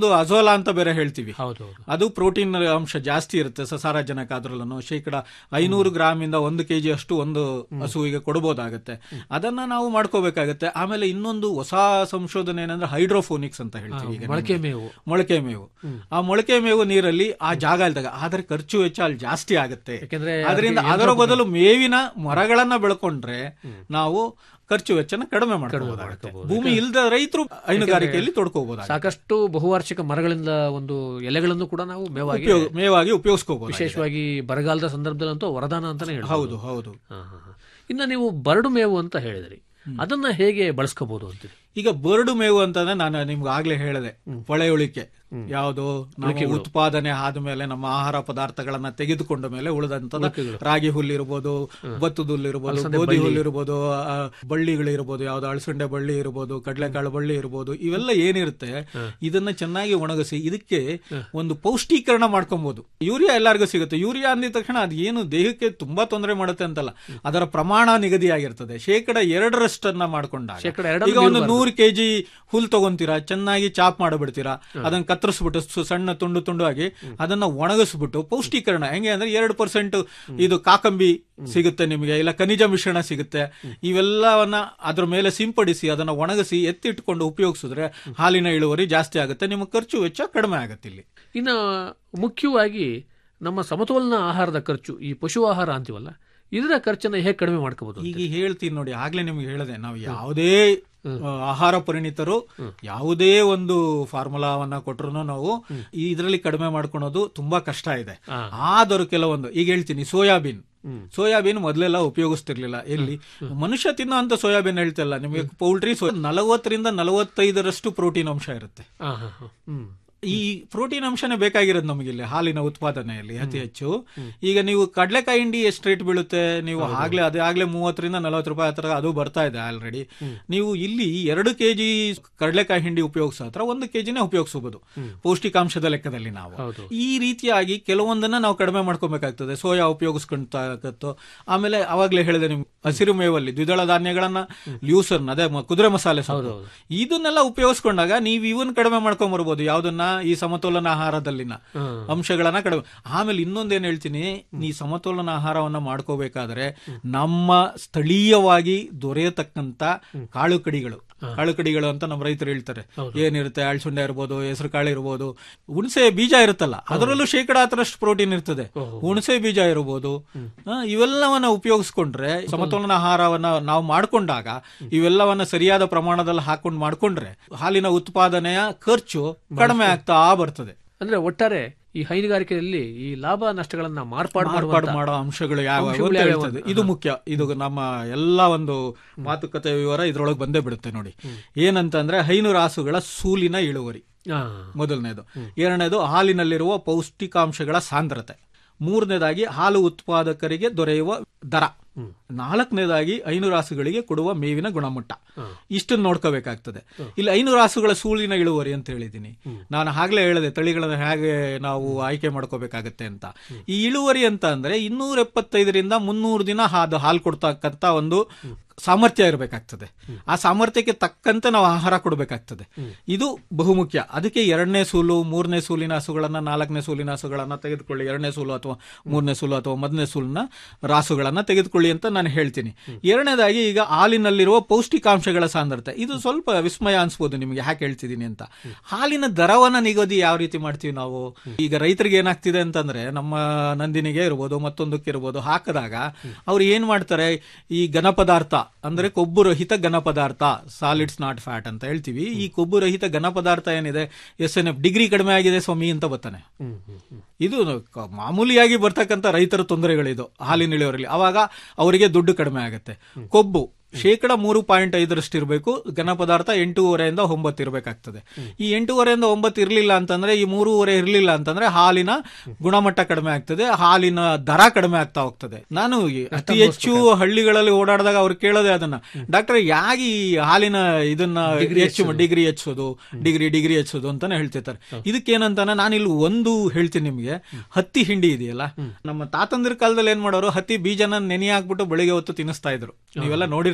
ಸಮತೋಲ ಅಂತ ಬೇರೆ ಹೇಳ್ತೀವಿ ಹೌದು ಅದು ಪ್ರೋಟೀನ್ ಅಂಶ ಜಾಸ್ತಿ ಇರುತ್ತೆ ಸಸಾರಜನಕ ಅದ್ರಲ್ಲೂ ಶೇಕಡ ಐನೂರು ಗ್ರಾಮ್ ಇಂದ ಒಂದು ಕೆಜಿ ಅಷ್ಟು ಒಂದು ಹಸುವಿಗೆ ಕೊಡಬಹುದಾಗತ್ತೆ ಅದನ್ನ ನಾವು ಮಾಡ್ಕೋಬೇಕಾಗತ್ತೆ ಆಮೇಲೆ ಇನ್ನೊಂದು ಹೊಸ ಸಂಶೋಧನೆ ಏನಂದ್ರೆ ಹೈಡ್ರೋಫೋನಿಕ್ಸ್ ಅಂತ ಹೇಳ್ತೀವಿ ಈಗ ಮೊಳಕೆ ನಿಮ್ಗೆ. ಮೇವು. ಮೊಳಕೆ ಮೇವು ಆ ಮೊಳಕೆ ಮೇವು ನೀರಲ್ಲಿ ಆ ಜಾಗ ಇಲ್ದಾಗ ಆದ್ರೆ ಖರ್ಚು ವೆಚ್ಚ ಅಲ್ಲಿ ಜಾಸ್ತಿ ಆಗುತ್ತೆ ಯಾಕೆಂದ್ರೆ ಅದರಿಂದ ಅದಕ್ಕೆ ಅದರ ಯಂತ್ರ ಬದಲು ಮೇವಿನ ಮರಗಳನ್ನ ಬೆಳ್ಕೊಂಡ್ರೆ ನಾವು ಖರ್ಚು ವೆಚ್ಚನ ಕಡಿಮೆ ಮಾಡ್ಕೋಬಹುದಾಗುತ್ತೆ ಭೂಮಿ ಇಲ್ಲದ ರೈತರು ಹೈನುಗಾರಿಕೆಯಲ್ಲಿ ತೊಡ್ಕೋಬಹುದು ಸಾಕಷ್ಟು ಬಹುವಾರ್ಷಿಕ ಮರಗಳಿಂದ ಒಂದು ಎಲೆಗಳನ್ನು ಕೂಡ ನಾವು ಮೇವಾಗಿ ಉಪಯೋಗ- ಮೇವಾಗಿ ಉಪಯೋಗಿಸ್ಕೋಬಹುದು ವಿಶೇಷವಾಗಿ ಬರಗಾಲದ ಸಂದರ್ಭದಲ್ಲಂತೂ ವರದಾನ ಅಂತಾನೆ ಹೇಳ್ಬೋದು. ಹೌದು ಹೌದು ಹಾ, ಹಾ, ಹಾ. ಇನ್ನ ನೀವು ಬರಡು ಮೇವು ಅಂತ ಹೇಳಿದ್ರಿ ಅದನ್ನ ಹೇಗೆ ಬಳಸ್ಕೋಬಹುದು ಅಂತೀರಿ ಈಗ ಬರಡು ಮೇವು ಅಂತಂದ್ರೆ ನಾನು ನಿಮ್ಗೆ ಆಗ್ಲೇ ಹೇಳಿದೆ ಪಳೆಯುಳಿಕೆ ಯಾವುದು ನಾವು ಉಳಿಕೆಗಳು. ಉತ್ಪಾದನೆ ಆದ್ಮೇಲೆ ನಮ್ಮ ಆಹಾರ ಪದಾರ್ಥಗಳನ್ನ ತೆಗೆದುಕೊಂಡ ಮೇಲೆ ಉಳಿದಂತದ ಉಳಿಕೆಗಳು. ರಾಗಿ ಹುಲ್ಲಿರ್ಬೋದು ಭತ್ತದ ಹುಲ್ಲಿರ್ಬೋದು ಅಲಸಂದೆ ಗೋಧಿ ಬಳ್ಳಿ. ಹುಲ್ಲಿರ್ಬೋದು ಆ, ಬಳ್ಳಿಗಳಿರ್ಬೋದು ಯಾವ್ದು ಅಳಸಂಡೆ ಬಳ್ಳಿ ಇರ್ಬೋದು ಕಡಲೆಕಾಳು ಬಳ್ಳಿ ಇರ್ಬೋದು ಇವೆಲ್ಲ ಏನಿರುತ್ತೆ ಇದನ್ನ ಚೆನ್ನಾಗಿ ಒಣಗಿಸಿ ಇದಕ್ಕೆ ಒಂದು ಪೌಷ್ಟೀಕರಣ ಮಾಡ್ಕೊಬಹುದು ಯೂರಿಯಾ ಎಲ್ಲರಿಗೂ ಸಿಗುತ್ತೆ ಯೂರಿಯಾ ಅಂದಿದ ತಕ್ಷಣ ಅದು ಏನು ದೇಹಕ್ಕೆ ತುಂಬಾ ತೊಂದರೆ ಮಾಡುತ್ತೆ ಅಂತಲ್ಲ ಅದರ ಪ್ರಮಾಣ ನಿಗದಿಯಾಗಿರ್ತದೆ ಶೇಕಡ ಎರಡರಷ್ಟನ್ನ ಮಾಡ್ಕೊಂಡಾಗ ಶೇಕಡ ಎರಡನ್ನು ಈಗ ಒಂದು ಮೀರಬಾರ್ದು. ನೂರು ಕೆಜಿ ಹುಲ್ ತಗೊಂತೀರಾ ಚೆನ್ನಾಗಿ ಚಾಪ್ ಮಾಡಿಬಿಡ್ತೀರಾ ಅದನ್ನ ಕತ್ತರಿಸ್ಬಿಟ್ಟು ಸು- ಸಣ್ಣ ತುಂಡು ತುಂಡು ಆಗಿ ಅದನ್ನ ಒಣಗಿಸ್ಬಿಟ್ಟು ಪೌಷ್ಟೀಕರಣ ಹೆಂಗೆ ಅಂದ್ರೆ ಎರಡು ಪರ್ಸೆಂಟ್ ಇದು ಕಾಕಂಬಿ ಸಿಗುತ್ತೆ ನಿಮಗೆ ಇಲ್ಲ ಖನಿಜ ಮಿಶ್ರಣ ಸಿಗುತ್ತೆ ಇವೆಲ್ಲವನ್ನ ಅದ್ರ ಮೇಲೆ ಸಿಂಪಡಿಸಿ ಅದನ್ನ ಒಣಗಿಸಿ ಎತ್ತಿಟ್ಕೊಂಡು ಉಪಯೋಗಿಸಿದ್ರೆ ಹಾಲಿನ ಇಳುವರಿ ಜಾಸ್ತಿ ಆಗುತ್ತೆ ನಿಮ್ಮ ಖರ್ಚು ವೆಚ್ಚ ಕಡಿಮೆ ಆಗುತ್ತೆ ಇಲ್ಲಿ ಇನ್ನ ಮುಖ್ಯವಾಗಿ ನಮ್ಮ ಸಮತೋಲನ ಆಹಾರದ ಖರ್ಚು ಈ ಪಶು ಆಹಾರ ಅಂತೀವಲ್ಲ ಇದರ ಖರ್ಚನ್ನ ಹೇಗೆ ಕಡಿಮೆ ಮಾಡ್ಕೋಬಹುದು ಈಗ ಹೇಳ್ತೀನಿ ನೋಡಿ ಆಗ್ಲೇ ನಿಮ್ಗೆ ಹೇಳಿದೆ ನಾವು ಯಾವುದೇ ಆ, ಆಹಾರ ಪರಿಣಿತರು ಯಾವುದೇ ಒಂದು ಫಾರ್ಮುಲಾವನ್ನ ಕೊಟ್ರು ನಾವು ಇದರಲ್ಲಿ ಕಡಿಮೆ ಮಾಡ್ಕೊಳೋದು ತುಂಬಾ ಕಷ್ಟ ಇದೆ ಆದರೂ ಕೆಲವೊಂದು ಈಗ ಹೇಳ್ತೀನಿ ಸೋಯಾಬೀನ್ ಸೋಯಾಬೀನ್ ಮೊದಲೆಲ್ಲ ಉಪಯೋಗಿಸ್ತಿರ್ಲಿಲ್ಲ ಎಲ್ಲಿ ಮನುಷ್ಯ ತಿನ್ನೋ ಅಂತ ಸೋಯಾಬೀನ್ ಹೇಳ್ತಿಲ್ಲ ನಿಮಗೆ ಪೌಲ್ಟ್ರಿ ನಲವತ್ತರಿಂದ ನಲವತ್ತೈದರಷ್ಟು ಪ್ರೋಟೀನ್ ಅಂಶ ಇರುತ್ತೆ ಹ್ಮ್ ಈ ಪ್ರೋಟೀನ್ ಅಂಶನೇ ಬೇಕಾಗಿರೋದು ನಮಗೆ ಇಲ್ಲಿ ಹಾಲಿನ ಉತ್ಪಾದನೆಯಲ್ಲಿ ಅತಿ ಹೆಚ್ಚು ಈಗ ನೀವು ಕಡಲೆಕಾಯಿ ಹಿಂಡಿ ಎಷ್ಟು ರೇಟ್ ಬೀಳುತ್ತೆ ನೀವು ಆಗ್ಲೇ ಅದೇ ಆಗ್ಲೇ ಮೂವತ್ತರಿಂದ ನಲವತ್ತು ರೂಪಾಯಿ ಹತ್ರ ಅದು ಬರ್ತಾ ಇದೆ ಆಲ್ರೆಡಿ ನೀವು ಇಲ್ಲಿ ಎರಡು ಕೆಜಿ ಕಡಲೆಕಾಯಿ ಹಿಂಡಿ ಉಪಯೋಗಿಸೋ ಹತ್ರ ಒಂದು ಕೆಜಿನೇ ಉಪಯೋಗಿಸಬಹುದು ಪೌಷ್ಟಿಕಾಂಶದ ಲೆಕ್ಕದಲ್ಲಿ ನಾವು ಈ ರೀತಿಯಾಗಿ ಕೆಲವೊಂದನ್ನ ನಾವು ಕಡಿಮೆ ಮಾಡ್ಕೊಬೇಕಾಗ್ತದೆ ಸೋಯಾ ಉಪಯೋಗಿಸ್ಕೊಂತಾಗತ್ತೋ ಆಮೇಲೆ ಅವಾಗ್ಲೇ ಹೇಳಿದೆ ನಿಮ್ಗೆ ಹಸಿರು ಮೇವಲ್ಲಿ ದ್ವಿದಳ ಧಾನ್ಯಗಳನ್ನ ಲ್ಯೂಸರ್ನ್ ಅದೇ ಮ- ಕುದುರೆ ಮಸಾಲೆ ಸೊಪ್ಪು ಇದನ್ನೆಲ್ಲ ಉಪಯೋಗಿಸ್ಕೊಂಡಾಗ ನೀವು ಇವನ್ ಕಡಿಮೆ ಮಾಡ್ಕೊಂಡ್ ಬರ್ಬೋದು ಯಾವ್ದನ್ನ ಈ ಸಮತೋಲನ ಆಹಾರದಲ್ಲಿನ ಅಂಶಗಳನ್ನ ಕಡಿಮೆ ಆಮೇಲೆ ಇನ್ನೊಂದೇನ್ ಹೇಳ್ತೀನಿ ಈ ಸಮತೋಲನ ಆಹಾರವನ್ನ ಮಾಡ್ಕೋಬೇಕಾದ್ರೆ ನಮ್ಮ ಸ್ಥಳೀಯವಾಗಿ ದೊರೆಯತಕ್ಕಂತ ಕಾಳು ಕಡಿಗಳು ಕಾಳು ಕಡಿಗಳು ಅಂತ ನಮ್ಮ ರೈತರು ಹೇಳ್ತಾರೆ ಏನಿರುತ್ತೆ ಅಳ್ಸುಂಡೆ ಇರ್ಬೋದು ಹೆಸರು ಕಾಳು ಇರ್ಬೋದು ಹುಣಸೆ ಬೀಜ ಇರುತ್ತಲ್ಲ ಅದರಲ್ಲೂ ಶೇಕಡ ಹತ್ತರಷ್ಟು ಪ್ರೋಟೀನ್ ಇರ್ತದೆ ಹುಣಸೆ ಬೀಜ ಇರ್ಬೋದು ಆ, ಇವೆಲ್ಲವನ್ನ ಉಪಯೋಗಿಸ್ಕೊಂಡ್ರೆ ಸಮತೋಲನ ಆಹಾರವನ್ನ ನಾವು ಮಾಡ್ಕೊಂಡಾಗ ಇವೆಲ್ಲವನ್ನ ಸರಿಯಾದ ಪ್ರಮಾಣದಲ್ಲಿ ಹಾಕೊಂಡು ಮಾಡ್ಕೊಂಡ್ರೆ ಹಾಲಿನ ಉತ್ಪಾದನೆಯ ಖರ್ಚು ಕಡಿಮೆ ಆಗ್ತಾ ಬರ್ತದೆ ಅಂದ್ರೆ ಒಟ್ಟಾರೆ ಈ ಹೈನುಗಾರಿಕೆಯಲ್ಲಿ ಈ ಲಾಭ ನಷ್ಟಗಳನ್ನ ಮಾರ್ಪಾಡು ಮಾರ್ಪಾಡು ಮಾಡುವಂತ ಮಾಡೋ ಅಂಶಗಳು ಯಾವ ಅಂಶಗಳು ಯಾವ್ಯಾವು ಹೇಳ್ತದೆ ಅಂತ? ಇದು ಮುಖ್ಯ ಇದು ನಮ್ಮ ಎಲ್ಲ ಒಂದು ಮಾತುಕತೆ ವಿವರ ಇದ್ರೊಳಗೆ ಬಂದೇ ಬಿಡುತ್ತೆ ನೋಡಿ ಏನಂತಂದ್ರೆ ಹೈನು ರಾಸುಗಳ ಸೂಲಿನ ಇಳುವರಿ ಆ, ಮೊದಲನೇದು ಎರಡನೇದು ಹಾಲಿನಲ್ಲಿರುವ ಪೌಷ್ಟಿಕಾಂಶಗಳ ಸಾಂದ್ರತೆ ಮೂರನೇದಾಗಿ ಹಾಲು ಉತ್ಪಾದಕರಿಗೆ ದೊರೆಯುವ ದರ ನಾಲ್ಕನೇದಾಗಿ ಐನು ರಾಸುಗಳಿಗೆ ಕೊಡುವ ಮೇವಿನ ಗುಣಮಟ್ಟ ಇಷ್ಟನ್ನು ನೋಡ್ಕೋಬೇಕಾಗ್ತದೆ ಇಲ್ಲಿ ಐನು ರಾಸುಗಳ ಸೂಳಿನ ಇಳುವರಿ ಅಂತ ಹೇಳಿದ್ದೀನಿ ನಾನು ಆಗ್ಲೇ ಹೇಳಿದೆ ತಳಿಗಳನ್ನು ಹೇಗೆ ನಾವು ಆಯ್ಕೆ ಮಾಡ್ಕೋಬೇಕಾಗತ್ತೆ ಅಂತ ಈ ಇಳುವರಿ ಅಂತ ಅಂದ್ರೆ ಇನ್ನೂರ ಎಪ್ಪತ್ತೈದರಿಂದ ಮುನ್ನೂರು ದಿನ ಅದು ಹಾಲು ಕೊಡ್ತಕ್ಕಂತ ಒಂದು ಸಾಮರ್ಥ್ಯ ಇರಬೇಕಾಗ್ತದೆ ಆ ಸಾಮರ್ಥ್ಯಕ್ಕೆ ತಕ್ಕಂತೆ ನಾವು ಆಹಾರ ಕೊಡಬೇಕಾಗ್ತದೆ ಇದು ಬಹುಮುಖ್ಯ ಅದಕ್ಕೆ ಎರಡನೇ ಸೂಲು ಮೂರನೇ ಸೂಲಿನ ಹಸುಗಳನ್ನ ನಾಲ್ಕನೇ ಸೂಲಿನ ಹಸುಗಳನ್ನ ತೆಗೆದುಕೊಳ್ಳಿ ಎರಡನೇ ಸೂಲು ಅಥವಾ ಮೂರನೇ ಸೂಲು ಅಥವಾ ಮೊದಲನೇ ಸೂಲಿನ ರಾಸುಗಳನ್ನ ತೆಗೆದುಕೊಳ್ಳಿ ಅಂತ ನಾನು ಹೇಳ್ತೀನಿ ಎರಡನೇದಾಗಿ ಈಗ ಹಾಲಿನಲ್ಲಿರುವ ಪೌಷ್ಟಿಕಾಂಶಗಳ ಸಾಂದ್ರತೆ ಇದು ಸ್ವಲ್ಪ ವಿಸ್ಮಯ ಅನ್ಸ್ಬೋದು ನಿಮಗೆ ಯಾಕೆ ಹೇಳ್ತಿದ್ದೀನಿ ಅಂತ ಹಾಲಿನ ದರವನ್ನ ನಿಗದಿ ಯಾವ ರೀತಿ ಮಾಡ್ತೀವಿ ನಾವು ಈಗ ರೈತರಿಗೆ ಏನಾಗ್ತಿದೆ ಅಂತಂದ್ರೆ ನಮ್ಮ ನಂದಿನಿಗೆ ಇರ್ಬೋದು ಮತ್ತೊಂದಕ್ಕೆ ಇರ್ಬೋದು ಹಾಕಿದಾಗ ಅವ್ರು ಏನ್ ಮಾಡ್ತಾರೆ ಈ ಘನ ಪದಾರ್ಥ ಅಂದ್ರೆ ಕೊಬ್ಬು ರಹಿತ ಘನ ಪದಾರ್ಥ ಸಾಲಿಡ್ಸ್ ನಾಟ್ ಫ್ಯಾಟ್ ಅಂತ ಹೇಳ್ತೀವಿ ಈ ಕೊಬ್ಬು ರಹಿತ ಘನ ಪದಾರ್ಥ ಏನಿದೆ ಎಸ್ ಎನ್ ಎಫ್ ಡಿಗ್ರಿ ಕಡಿಮೆ ಆಗಿದೆ ಸ್ವಾಮಿ ಅಂತ ಬರ್ತಾನೆ ಇದು ಕ- ಮಾಮೂಲಿಯಾಗಿ ಬರ್ತಕ್ಕಂಥ ರೈತರ ತೊಂದರೆಗಳಿದು ಹಾಲಿನ ಇಳುವರಿಲಿ ಅವಾಗ ಅವರಿಗೆ ದುಡ್ಡು ಕಡಿಮೆ ಆಗುತ್ತೆ ಕೊಬ್ಬು ಶೇಕಡ ಮೂರು ಪಾಯಿಂಟ್ ಐದರಷ್ಟು ಇರಬೇಕು ಘನ ಪದಾರ್ಥ ಎಂಟೂವರೆಯಿಂದ ಒಂಬತ್ತು ಇರಬೇಕಾಗ್ತದೆ ಈ ಎಂಟೂವರೆಯಿಂದ ಒಂಬತ್ತು ಇರಲಿಲ್ಲ ಅಂತಂದ್ರೆ ಈ ಮೂರುವರೆ ಇರಲಿಲ್ಲ ಅಂತಂದ್ರೆ ಹಾಲಿನ ಗುಣಮಟ್ಟ ಕಡಿಮೆ ಆಗ್ತದೆ ಹಾಲಿನ ದರ ಕಡಿಮೆ ಆಗ್ತಾ ಹೋಗ್ತದೆ ನಾನು ಈ ಅತಿ ಹೆಚ್ಚು ಹಳ್ಳಿಗಳಲ್ಲಿ ಓಡಾಡಿದಾಗ ಅವ್ರು ಕೇಳೋದೇ ಅದನ್ನ ಡಾಕ್ಟರ್ ಯಾಕೆ ಈ ಹಾಲಿನ ಇದನ್ನ ಹೆಚ್ಚು ಡಿಗ್ರಿ ಹೆಚ್ಚೋದು ಡಿಗ್ರಿ ಡಿಗ್ರಿ ಹೆಚ್ಚೋದು ಅಂತಾನೆ ಹೇಳ್ತಿರ್ತಾರೆ ಇದಕ್ಕೇನಂತಾನೆ ನಾನು ಇಲ್ಲಿ ಒಂದು ಹೇಳ್ತೀನಿ ನಿಮ್ಗೆ ಹತ್ತಿ ಹಿಂಡಿ ಇದೆಯಲ್ಲ ನಮ್ಮ ತಾತಂದಿರ ಕಾಲದಲ್ಲಿ ಏನ್ ಮಾಡೋರು ಹತ್ತಿ ಬೀಜನ ನೆನೆ ಹಾಕ್ಬಿಟ್ಟು ಬೆಳಿಗ್ಗೆ ಹೊತ್ತು ತಿನ್ನಿಸ್ತಾ ಇದ್ರು ನೀವೆಲ್ಲ ನೋಡಿರ್ತೀರ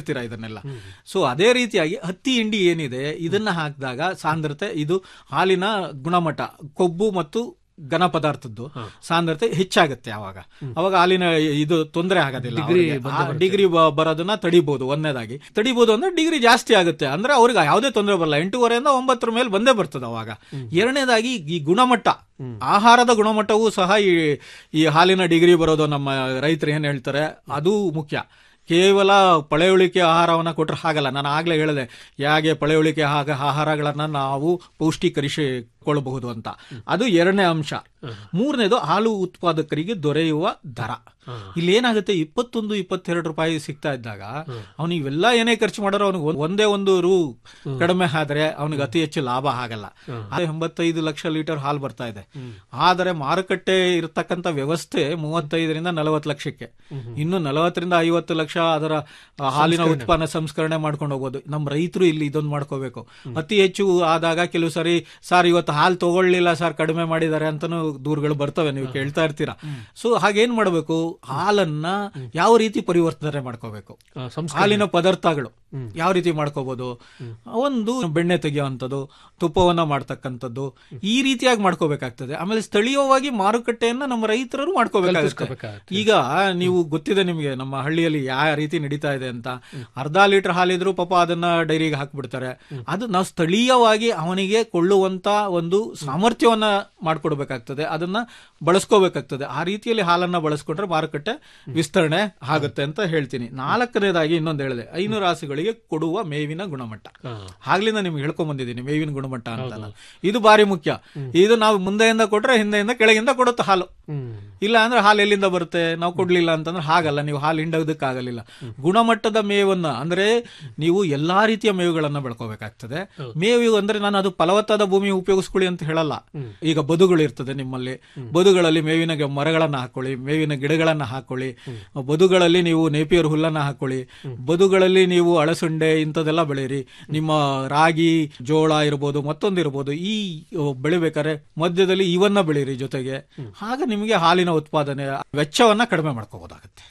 ಕೇಳಿರ್ತೀರಾ ಇದನ್ನೆಲ್ಲ ಸೊ ಅದೇ ರೀತಿಯಾಗಿ ಹತ್ತಿ ಹಿಂಡಿ ಏನಿದೆ ಇದನ್ನ ಹಾಕಿದಾಗ ಸಾಂದ್ರತೆ ಇದು ಹಾಲಿನ ಗುಣಮಟ್ಟ ಕೊಬ್ಬು ಮತ್ತು ಘನ ಪದಾರ್ಥದ್ದು ಸಾಂದ್ರತೆ ಹೆಚ್ಚಾಗುತ್ತೆ ಅವಾಗ ಅವಾಗ ಹಾಲಿನ ಇದು ತೊಂದರೆ ಆಗೋದಿಲ್ಲ ಡಿಗ್ರಿ ಅವ್ರಿಗೆ. ಬಂದೇ ಆ ಬರುತ್ತೆ. ಡಿಗ್ರಿ ಬ- ಬರೋದನ್ನ ತಡಿಬಹುದು ಒಂದನೇದಾಗಿ ತಡಿಬಹುದು ಅಂದ್ರೆ ಡಿಗ್ರಿ ಜಾಸ್ತಿ ಆಗುತ್ತೆ ಅಂದ್ರೆ ಅವ್ರಿಗೆ ಯಾವುದೇ ತೊಂದರೆ ಬರಲ್ಲ ಎಂಟೂವರೆಯಿಂದ ಒಂಬತ್ತರ ಮೇಲೆ ಬಂದೇ ಬರ್ತದೆ ಅವಾಗ ಎರಡನೇದಾಗಿ ಈ ಗುಣಮಟ್ಟ ಆಹಾರದ ಗುಣಮಟ್ಟವೂ ಸಹ ಈ ಈ ಹಾಲಿನ ಡಿಗ್ರಿ ಬರೋದು ನಮ್ಮ ರೈತರು ಏನ್ ಹೇಳ್ತಾರೆ ಅದು ಮುಖ್ಯ ಕೇವಲ ಪಳೆಯುಳಿಕೆ ಆಹಾರವನ್ನ ಕೊಟ್ರೆ ಹಾಗಲ್ಲ ನಾನು ಆಗ್ಲೇ ಹೇಳಿದೆ ಹೇಗೆ ಪಳೆಯುಳಿಕೆ ಆಗ ಆಹಾರಗಳನ್ನ ನಾವು ಪೌಷ್ಟೀಕರಿಸಿಕೊಳ್ಳಬಹುದು ಅಂತ ಅದು ಎರಡನೇ ಅಂಶ ಮೂರನೇದು ಹಾಲು ಉತ್ಪಾದಕರಿಗೆ ದೊರೆಯುವ ದರ ಇಲ್ಲಿ ಏನಾಗುತ್ತೆ ಇಪ್ಪತ್ತೊಂದು ಇಪ್ಪತ್ತೆರಡು ರೂಪಾಯಿ ಸಿಗ್ತಾ ಇದ್ದಾಗ ಅವನು ಇವೆಲ್ಲ ಏನೇ ಖರ್ಚು ಮಾಡೋರು ಅವನಿಗೆ ಒಂದೇ ಒಂದು ರು ಕಡಿಮೆ ಆದ್ರೆ ಅವನಿಗೆ ಅತಿ ಹೆಚ್ಚು ಲಾಭ ಆಗಲ್ಲ ಅದೇ ಎಂಬತ್ತೈದು ಲಕ್ಷ ಲೀಟರ್ ಹಾಲು ಬರ್ತಾ ಇದೆ ಆದರೆ ಮಾರುಕಟ್ಟೆ ಇರತಕ್ಕಂತ ವ್ಯವಸ್ಥೆ ಮೂವತ್ತೈದರಿಂದ ನಲವತ್ತು ಲಕ್ಷಕ್ಕೆ ಇನ್ನು ನಲವತ್ತರಿಂದ ಐವತ್ತು ಲಕ್ಷ ಅದರ ಆ, ಹಾಲಿನ ಉತ್ಪನ್ನ ಸಂಸ್ಕರಣೆ ಮಾಡ್ಕೊಂಡು ಹೋಗ್ಬೋದು ನಮ್ಮ ರೈತರು ಇಲ್ಲಿ ಇದೊಂದು ಮಾಡ್ಕೋಬೇಕು ಅತಿ ಹೆಚ್ಚು ಆದಾಗ ಕೆಲವು ಸರಿ ಸರ್ ಇವತ್ತು ಹಾಲು ತಗೊಳ್ಳಿಲ್ಲ ಸರ್ ಕಡಿಮೆ ಮಾಡಿದ್ದಾರೆ ಅಂತಾನು ದೂರುಗಳು ಬರ್ತವೆ ನೀವು ಕೇಳ್ತಾ ಇರ್ತೀರಾ ಸೊ ಹಾಗೇನ್ ಮಾಡಬೇಕು ಹಾಲನ್ನ ಯಾವ ರೀತಿ ಪರಿವರ್ತನೆ ಮಾಡ್ಕೋಬೇಕು ಆ, ಸಂಸ್ಕರಣೆ. ಹಾಲಿನ ಪದಾರ್ಥಗಳು ಯಾವ ರೀತಿ ಮಾಡ್ಕೋಬಹುದು ಒಂದು ಬೆಣ್ಣೆ ತೆಗೆಯುವಂಥದ್ದು ತುಪ್ಪವನ್ನ ಮಾಡ್ತಕ್ಕಂಥದ್ದು ಈ ರೀತಿಯಾಗಿ ಮಾಡ್ಕೋಬೇಕಾಗ್ತದೆ ಆಮೇಲೆ ಸ್ಥಳೀಯವಾಗಿ ಮಾರುಕಟ್ಟೆಯನ್ನ ನಮ್ಮ ರೈತರು ಮಾಡ್ಕೋಬೇಕಾಗುತ್ತೆ ಕಲ್ಪಿಸ್ಕೋಬೇಕಾಗತ್ತೆ. ಈಗ ನೀವು ಗೊತ್ತಿದೆ ನಿಮಗೆ ನಮ್ಮ ಹಳ್ಳಿಯಲ್ಲಿ ಯಾವ ರೀತಿ ನಡೀತಾ ಇದೆ ಅಂತ ಅರ್ಧ ಲೀಟರ್ ಹಾಲಿದ್ರು ಪಾಪ ಅದನ್ನ ಡೈರಿಗೆ ಹಾಕ್ಬಿಡ್ತಾರೆ ಅದು ನಾವು ಸ್ಥಳೀಯವಾಗಿ ಅವನಿಗೆ ಕೊಳ್ಳುವಂತ ಒಂದು ಸಾಮರ್ಥ್ಯವನ್ನ ಮಾಡ್ಕೊಡ್ಬೇಕಾಗ್ತದೆ ಅದನ್ನ ಬಳಸ್ಕೋಬೇಕಾಗ್ತದೆ ಆ ರೀತಿಯಲ್ಲಿ ಹಾಲನ್ನ ಬಳಸ್ಕೊಂಡ್ರೆ ಮಾರುಕಟ್ಟೆ ವಿಸ್ತರಣೆ ಆಗುತ್ತೆ ಅಂತ ಹೇಳ್ತೀನಿ ನಾಲ್ಕನೇದಾಗಿ ಇನ್ನೊಂದು ಹೇಳಿದೆ ಐನು ರಾಸುಗಳಿಗೆ ಕೊಡುವ ಮೇವಿನ ಗುಣಮಟ್ಟ ಆಗ್ಲಿಂದ ನಿಮ್ಗೆ ಹೇಳ್ಕೊಂಡ್ ಬಂದಿದ್ದೀನಿ ಮೇವಿನ ಗುಣಮಟ್ಟ ಅಂತ ನಾನು. ಇದು ಬಾರಿ ಮುಖ್ಯ ಇದು ನಾವು ಮುಂದೆಯಿಂದ ಕೊಟ್ರೆ ಹಿಂದೆಯಿಂದ ಕೆಳಗಿಂದ ಕೊಡುತ್ತೆ ಹಾಲು ಇಲ್ಲ ಅಂದ್ರೆ ಹಾಲು ಎಲ್ಲಿಂದ ಬರುತ್ತೆ ನಾವು ಕೊಡ್ಲಿಲ್ಲ ಅಂತಂದ್ರೆ ಹಾಗಲ್ಲ ನೀವು ಹಾಲು ಹಿಂಡೋದಕ್ಕಾಗಲಿಲ್ಲ ಗುಣಮಟ್ಟದ ಮೇವನ್ನ ಅಂದ್ರೆ ನೀವು ಎಲ್ಲಾ ರೀತಿಯ ಮೇವುಗಳನ್ನ ಬೆಳ್ಕೋಬೇಕಾಗ್ತದೆ ಮೇವು ಅಂದ್ರೆ ನಾನು ಅದು ಫಲವತ್ತಾದ ಭೂಮಿ ಉಪಯೋಗಿಸ್ಕೊಳ್ಳಿ ಅಂತ ಹೇಳಲ್ಲ ಈಗ ಬದುಗಳು ಇರ್ತದೆ ನಿಮ್ಮಲ್ಲಿ ಬದುಗಳಲ್ಲಿ ಮೇವಿನ ಗ- ಮರಗಳನ್ನ ಹಾಕೊಳ್ಳಿ ಮೇವಿನ ಗಿಡಗಳನ್ನ ಹಾಕೊಳ್ಳಿ ಬದುಗಳಲ್ಲಿ ನೀವು ನೇಪಿಯರ್ ಹುಲ್ಲನ್ನ ಹಾಕೊಳ್ಳಿ ಬದುಗಳಲ್ಲಿ ನೀವು ಅಳಸುಂಡೆ ಇಂಥದೆಲ್ಲ ಬೆಳೀರಿ ನಿಮ್ಮ ರಾಗಿ ಜೋಳ ಇರ್ಬೋದು ಮತ್ತೊಂದು ಇರ್ಬೋದು ಈ ಅಹ್, ಬೆಳಿಬೇಕಾದ್ರೆ ಮಧ್ಯದಲ್ಲಿ ಇವನ್ನ ಬೆಳೀರಿ ಜೊತೆಗೆ ಆಗ ನಿಮಗೆ ಹಾಲಿನ ಉತ್ಪಾದನೆ ವೆಚ್ಚವನ್ನ ಕಡಿಮೆ ಮಾಡ್ಕೋಬಹುದಾಗುತ್ತೆ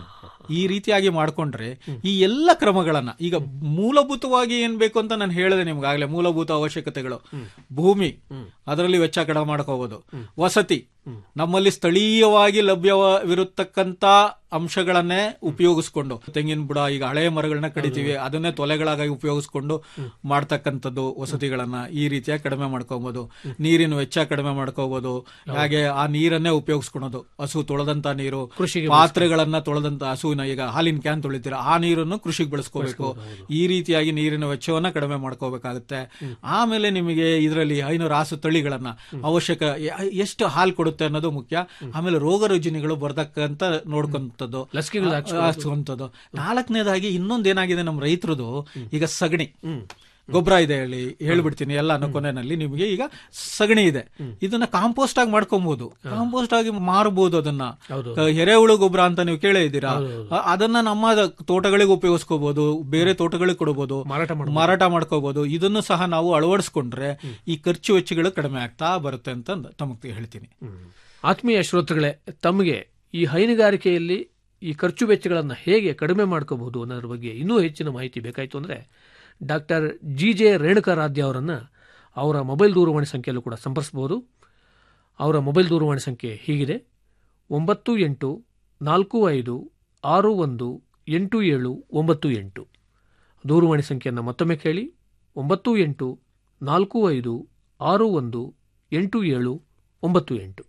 ಈ ರೀತಿಯಾಗಿ ಮಾಡ್ಕೊಂಡ್ರೆ ಈ ಎಲ್ಲ ಕ್ರಮಗಳನ್ನ ಈಗ ಮೂಲಭೂತವಾಗಿ ಏನ್ ಬೇಕು ಅಂತ ನಾನು ಹೇಳಿದೆ ನಿಮ್ಗಾಗ್ಲೇ ಮೂಲಭೂತ ಅವಶ್ಯಕತೆಗಳು ಭೂಮಿ ಅದರಲ್ಲಿ ವೆಚ್ಚ ಕಡಿಮೆ ಮಾಡ್ಕೋಬಹುದು ವಸತಿ ನಮ್ಮಲ್ಲಿ ಸ್ಥಳೀಯವಾಗಿ ಲಭ್ಯವಿರತಕ್ಕಂತ ಅಂಶಗಳನ್ನೇ ಉಪಯೋಗಿಸ್ಕೊಂಡು ತೆಂಗಿನ ಬುಡ ಈಗ ಹಳೆಯ ಮರಗಳನ್ನ ಕಡಿತೀವಿ ಅದನ್ನೇ ತೊಲೆಗಳಾಗಿ ಉಪಯೋಗಿಸ್ಕೊಂಡು ಮಾಡ್ತಕ್ಕಂಥದ್ದು ವಸತಿಗಳನ್ನ ಈ ರೀತಿಯಾಗಿ ಕಡಿಮೆ ಮಾಡ್ಕೋಬಹುದು ನೀರಿನ ವೆಚ್ಚ ಕಡಿಮೆ ಮಾಡ್ಕೋಬಹುದು ಹಾಗೆ ಆ ನೀರನ್ನೇ ಉಪಯೋಗಿಸ್ಕೊಳೋದು ಹಸು ತೊಳೆದಂತ ನೀರು ಕೃಷಿಗೆ ಪಾತ್ರೆಗಳನ್ನ ತೊಳೆದಂತ ಹಸುವಿನ ಈಗ ಹಾಲಿನ ಕ್ಯಾನ್ ತೊಳಿತೀರ ಆ ನೀರನ್ನು ಕೃಷಿಗೆ ಬಳಸ್ಕೋಬೇಕು ಈ ರೀತಿಯಾಗಿ ನೀರಿನ ವೆಚ್ಚವನ್ನ ಕಡಿಮೆ ಮಾಡ್ಕೋಬೇಕಾಗುತ್ತೆ ಆಮೇಲೆ ನಿಮಗೆ ಇದರಲ್ಲಿ ಐನೂರು ರಾಸು ತಳಿಗಳನ್ನ ಅವಶ್ಯಕ ಎ- ಎಷ್ಟು ಹಾಲು ಕೊಡುತ್ತೆ ಅನ್ನೋದು ಮುಖ್ಯ ಆಮೇಲೆ ರೋಗ ರುಜಿನಿಗಳು ಬರ್ದಕ್ಕಂತ ನೋಡ್ಕೊಂತದ್ದು ಲಸಿಕೆಗಳು ಹಾಕ್ಸ್ಕೊಳ್ಳೋದು. ಹಾಕ್ಸುವಂಥದ್ದು ನಾಲ್ಕನೇದಾಗಿ ಇನ್ನೊಂದು ಏನಾಗಿದೆ ನಮ್ಮ ರೈತರದು ಈಗ ಸಗಣಿ ಗೊಬ್ಬರ ಇದೆ ಹೇಳಿ ಹೇಳ್ಬಿಡ್ತೀನಿ ಎಲ್ಲ ಕೊನೆಯಲ್ಲಿ ನಿಮಗೆ ಈಗ ಸಗಣಿ ಇದೆ ಇದನ್ನ ಕಾಂಪೋಸ್ಟ್ ಆಗಿ ಮಾಡ್ಕೊಬಹುದು ಕಾಂಪೋಸ್ಟ್ ಆಗಿ ಮಾರಬಹುದು ಅದನ್ನ ಕ- ಎರೆಹುಳು ಗೊಬ್ಬರ ಅಂತ ನೀವು ಕೇಳೇ ಇದ್ದೀರಾ ಅ- ಅದನ್ನ ನಮ್ಮ ತೋಟಗಳಿಗೆ ಉಪಯೋಗಿಸ್ಕೋಬಹುದು ಬೇರೆ ತೋಟಗಳಿಗೆ ಕೊಡಬಹುದು ಮಾರಾಟ ಮಾಡ್ಕೋಬಹುದು ಇದನ್ನು ಸಹ ನಾವು ಅಳವಡಿಸ್ಕೊಂಡ್ರೆ ಈ ಖರ್ಚು ವೆಚ್ಚಗಳು ಕಡಿಮೆ ಆಗ್ತಾ ಬರುತ್ತೆ ಅಂತ ತಮಗೆ ಹೇಳ್ತೀನಿ ಆತ್ಮೀಯ ಶ್ರೋತೃಗಳೇ ತಮಗೆ ಈ ಹೈನುಗಾರಿಕೆಯಲ್ಲಿ ಈ ಖರ್ಚು ವೆಚ್ಚಗಳನ್ನು ಹೇಗೆ ಕಡಿಮೆ ಮಾಡ್ಕೋಬಹುದು ಅನ್ನೋದ್ರ ಬಗ್ಗೆ ಇನ್ನೂ ಹೆಚ್ಚಿನ ಮಾಹಿತಿ ಬೇಕಾಯಿತು ಅಂದರೆ ಡಾಕ್ಟರ್ ಜಿ ಜೆ ರೇಣುಕಾರಾಧ್ಯ ಅವರನ್ನು ಅವರ ಮೊಬೈಲ್ ದೂರವಾಣಿ ಸಂಖ್ಯೆಯಲ್ಲೂ ಕೂಡ ಸಂಪರ್ಸ್ಬೋದು ಅವರ ಮೊಬೈಲ್ ದೂರವಾಣಿ ಸಂಖ್ಯೆ ಹೀಗಿದೆ ಒಂಬತ್ತು ಎಂಟು ನಾಲ್ಕು ಐದು ಆರು ಒಂದು ಎಂಟು ಏಳು ಒಂಬತ್ತು ಎಂಟು ದೂರವಾಣಿ ಸಂಖ್ಯೆಯನ್ನು ಮತ್ತೊಮ್ಮೆ ಕೇಳಿ ಒಂಬತ್ತು ಎಂಟು ನಾಲ್ಕು ಐದು ಆರು ಒಂದು ಎಂಟು ಏಳು ಒಂಬತ್ತು ಎಂಟು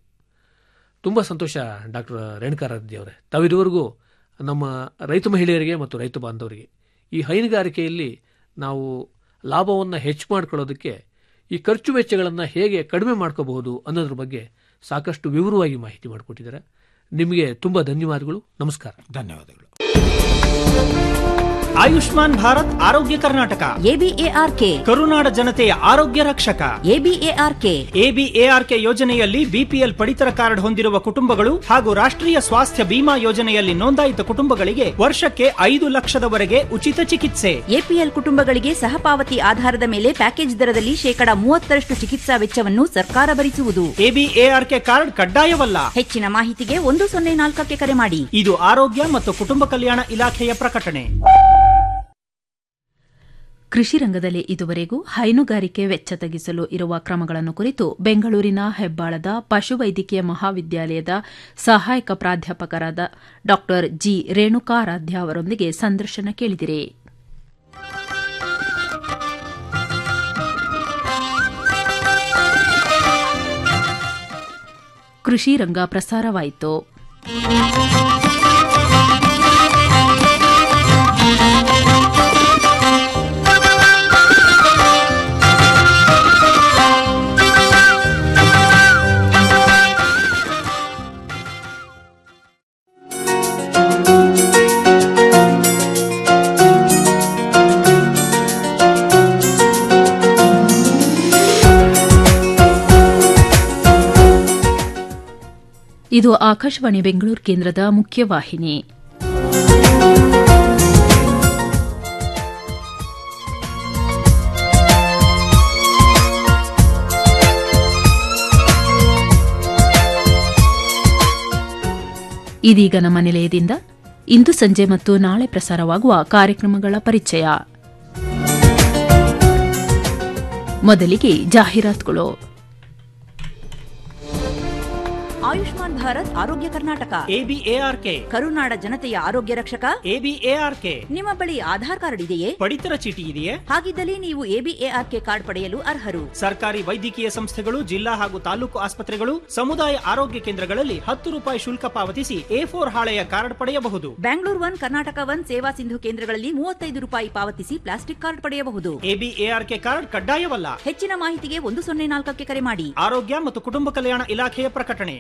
ತುಂಬ ಸಂತೋಷ ಡಾಕ್ಟರ್ ರೇಣುಕಾರಾಧ್ಯ ಅವರೇ ತಾವಿದುವರೆಗೂ ನಮ್ಮ ರೈತ ಮಹಿಳೆಯರಿಗೆ ಮತ್ತು ರೈತ ಬಾಂಧವರಿಗೆ ಈ ಹೈನುಗಾರಿಕೆಯಲ್ಲಿ ನಾವು ಲಾಭವನ್ನು ಹೆಚ್ಚು ಮಾಡ್ಕೊಳ್ಳೋದಕ್ಕೆ ಈ ಖರ್ಚು ವೆಚ್ಚಗಳನ್ನು ಹೇಗೆ ಕಡಿಮೆ ಮಾಡ್ಕೋಬಹುದು ಅನ್ನೋದ್ರ ಬಗ್ಗೆ ಸಾಕಷ್ಟು ವಿವರವಾಗಿ ಮಾಹಿತಿ ಮಾಡಿಕೊಟ್ಟಿದ್ದಾರೆ ನಿಮಗೆ ತುಂಬ ಧನ್ಯವಾದಗಳು ನಮಸ್ಕಾರ ಧನ್ಯವಾದಗಳು ಆಯುಷ್ಮಾನ್ ಭಾರತ್ ಆರೋಗ್ಯ ಕರ್ನಾಟಕ ಎಬಿಎಆರ್ಕೆ ಕರುನಾಡ ಜನತೆಯ ಆರೋಗ್ಯ ರಕ್ಷಕ ಎಬಿಎಆರ್ಕೆ ಎಬಿಎಆರ್ಕೆ ಯೋಜನೆಯಲ್ಲಿ ಬಿಪಿಎಲ್ ಪಡಿತರ ಕಾರ್ಡ್ ಹೊಂದಿರುವ ಕುಟುಂಬಗಳು ಹಾಗೂ ರಾಷ್ಟ್ರೀಯ ಸ್ವಾಸ್ಥ್ಯ ಬಿಮಾ ಯೋಜನೆಯಲ್ಲಿ ನೋಂದಾಯಿತ ಕುಟುಂಬಗಳಿಗೆ ವರ್ಷಕ್ಕೆ ಐದು ಲಕ್ಷದವರೆಗೆ ಉಚಿತ ಚಿಕಿತ್ಸೆ ಎಪಿಎಲ್ ಕುಟುಂಬಗಳಿಗೆ ಸಹಪಾವತಿ ಆಧಾರದ ಮೇಲೆ ಪ್ಯಾಕೇಜ್ ದರದಲ್ಲಿ ಶೇಕಡ ಮೂವತ್ತರಷ್ಟು ಚಿಕಿತ್ಸಾ ವೆಚ್ಚವನ್ನು ಸರ್ಕಾರ ಭರಿಸುವುದು ಎಬಿಎಆರ್ಕೆ ಕಾರ್ಡ್ ಕಡ್ಡಾಯವಲ್ಲ ಹೆಚ್ಚಿನ ಮಾಹಿತಿಗೆ ಒಂದು ಸೊನ್ನೆ ನಾಲ್ಕಕ್ಕೆ ಕರೆ ಮಾಡಿ ಇದು ಆರೋಗ್ಯ ಮತ್ತು ಕುಟುಂಬ ಕಲ್ಯಾಣ ಇಲಾಖೆಯ ಪ್ರಕಟಣೆ ಕೃಷಿ ರಂಗದಲ್ಲಿ ಇದುವರೆಗೂ ಹೈನುಗಾರಿಕೆ ವೆಚ್ಚ ತಗ್ಗಿಸಲು ಇರುವ ಕ್ರಮಗಳನ್ನು ಕುರಿತು ಬೆಂಗಳೂರಿನ ಹೆಬ್ಬಾಳದ ಪಶುವೈದ್ಯಕೀಯ ಮಹಾವಿದ್ಯಾಲಯದ ಸಹಾಯಕ ಪ್ರಾಧ್ಯಾಪಕರಾದ ಡಾ ಜಿ ರೇಣುಕಾರಾಧ್ಯ ಅವರೊಂದಿಗೆ ಸಂದರ್ಶನ ಕೇಳಿದಿರಿ ಕೃಷಿ ರಂಗ ಪ್ರಸಾರವಾಯಿತು ಇದು ಆಕಾಶವಾಣಿ ಬೆಂಗಳೂರು ಕೇಂದ್ರದ ಮುಖ್ಯವಾಹಿನಿ ಇದೀಗ ನಮ್ಮ ನಿಲಯದಿಂದ ಇಂದು ಸಂಜೆ ಮತ್ತು ನಾಳೆ ಪ್ರಸಾರವಾಗುವ ಕಾರ್ಯಕ್ರಮಗಳ ಪರಿಚಯ ಮೊದಲಿಗೆ ಜಾಹೀರಾತುಗಳು ಆಯುಷ್ಮಾನ್ ಭಾರತ್ ಆರೋಗ್ಯ ಕರ್ನಾಟಕ ಎಬಿಎಆರ್ಕೆ ಕರುನಾಡ ಜನತೆಯ ಆರೋಗ್ಯ ರಕ್ಷಕ ಎಬಿಎಆರ್ಕೆ ನಿಮ್ಮ ಬಳಿ ಆಧಾರ್ ಕಾರ್ಡ್ ಇದೆಯೇ ಪಡಿತರ ಚೀಟಿ ಇದೆಯೇ ಹಾಗಿದ್ದಲ್ಲಿ ನೀವು ಎಬಿಎಆರ್ಕೆ ಕಾರ್ಡ್ ಪಡೆಯಲು ಅರ್ಹರು ಸರ್ಕಾರಿ ವೈದ್ಯಕೀಯ ಸಂಸ್ಥೆಗಳು ಜಿಲ್ಲಾ ಹಾಗೂ ತಾಲೂಕು ಆಸ್ಪತ್ರೆಗಳು ಸಮುದಾಯ ಆರೋಗ್ಯ ಕೇಂದ್ರಗಳಲ್ಲಿ ಹತ್ತು ರೂಪಾಯಿ ಶುಲ್ಕ ಪಾವತಿಸಿ ಎ ಫೋರ್ ಹಾಳೆಯ ಕಾರ್ಡ್ ಪಡೆಯಬಹುದು ಬ್ಯಾಂಗ್ಳೂರ್ ಒನ್ ಕರ್ನಾಟಕ ಒನ್ ಸೇವಾ ಸಿಂಧು ಕೇಂದ್ರಗಳಲ್ಲಿ ಮೂವತ್ತೈದು ರೂಪಾಯಿ ಪಾವತಿಸಿ ಪ್ಲಾಸ್ಟಿಕ್ ಕಾರ್ಡ್ ಪಡೆಯಬಹುದು ಎಬಿಎಆರ್ಕೆ ಕಾರ್ಡ್ ಕಡ್ಡಾಯವಲ್ಲ ಹೆಚ್ಚಿನ ಮಾಹಿತಿಗೆ ಒಂದು ಸೊನ್ನೆ ನಾಲ್ಕಕ್ಕೆ ಕರೆ ಮಾಡಿ ಆರೋಗ್ಯ ಮತ್ತು ಕುಟುಂಬ ಕಲ್ಯಾಣ ಇಲಾಖೆಯ ಪ್ರಕಟಣೆ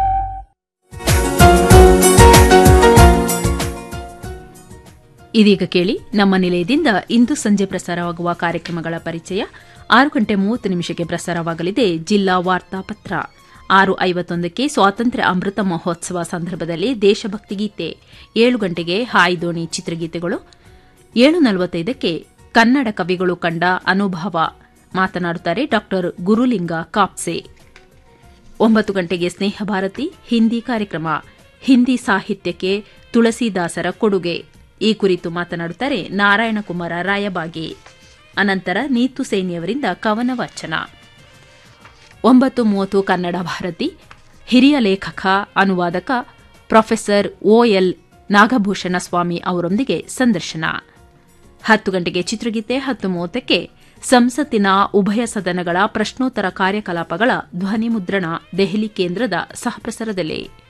ಇದೀಗ ಕೇಳಿ ನಮ್ಮ ನಿಲಯದಿಂದ ಇಂದು ಸಂಜೆ ಪ್ರಸಾರವಾಗುವ ಕಾರ್ಯಕ್ರಮಗಳ ಪರಿಚಯ ಆರು ಗಂಟೆ ಮೂವತ್ತು ನಿಮಿಷಕ್ಕೆ ಪ್ರಸಾರವಾಗಲಿದೆ ಜಿಲ್ಲಾ ವಾರ್ತಾಪತ್ರ ಆರು ಐವತ್ತೊಂದಕ್ಕೆ ಸ್ವಾತಂತ್ರ್ಯ ಅಮೃತ ಮಹೋತ್ಸವ ಸಂದರ್ಭದಲ್ಲಿ ದೇಶಭಕ್ತಿ ಗೀತೆ ಏಳು ಗಂಟೆಗೆ ಹಾಯ್ ದೋಣಿ ಚಿತ್ರಗೀತೆಗಳು ಏಳು ನಲವತ್ತೈದಕ್ಕೆ ಕನ್ನಡ ಕವಿಗಳು ಕಂಡ ಅನುಭವ ಮಾತನಾಡುತ್ತಾರೆ ಡಾ ಗುರುಲಿಂಗ ಕಾಪ್ಸೆ ಒಂಬತ್ತು ಗಂಟೆಗೆ ಸ್ನೇಹ ಭಾರತಿ ಹಿಂದಿ ಕಾರ್ಯಕ್ರಮ ಹಿಂದಿ ಸಾಹಿತ್ಯಕ್ಕೆ ತುಳಸಿದಾಸರ ಕೊಡುಗೆ ಈ ಕುರಿತು ಮಾತನಾಡುತ್ತಾರೆ ನಾರಾಯಣಕುಮಾರ ರಾಯಬಾಗಿ ಅನಂತರ ನೀತು ಸೇನಿಯವರಿಂದ ಕವನ ವಾಚನ ಒಂಬತ್ತು ಮೂವತ್ತು ಕನ್ನಡ ಭಾರತಿ ಹಿರಿಯ ಲೇಖಕ ಅನುವಾದಕ ಪ್ರೊಫೆಸರ್ ಒಎಲ್ ನಾಗಭೂಷಣ ಸ್ವಾಮಿ ಅವರೊಂದಿಗೆ ಸಂದರ್ಶನ ಹತ್ತು ಗಂಟೆಗೆ ಚಿತ್ರಗೀತೆ ಹತ್ತು ಮೂವತ್ತಕ್ಕೆ ಸಂಸತ್ತಿನ ಉಭಯ ಸದನಗಳ ಪ್ರಶ್ನೋತ್ತರ ಕಾರ್ಯಕಲಾಪಗಳ ಧ್ವನಿ ಮುದ್ರಣ ದೆಹಲಿ ಕೇಂದ್ರದ ಸಹಪ್ರಸಾರದಲ್ಲಿ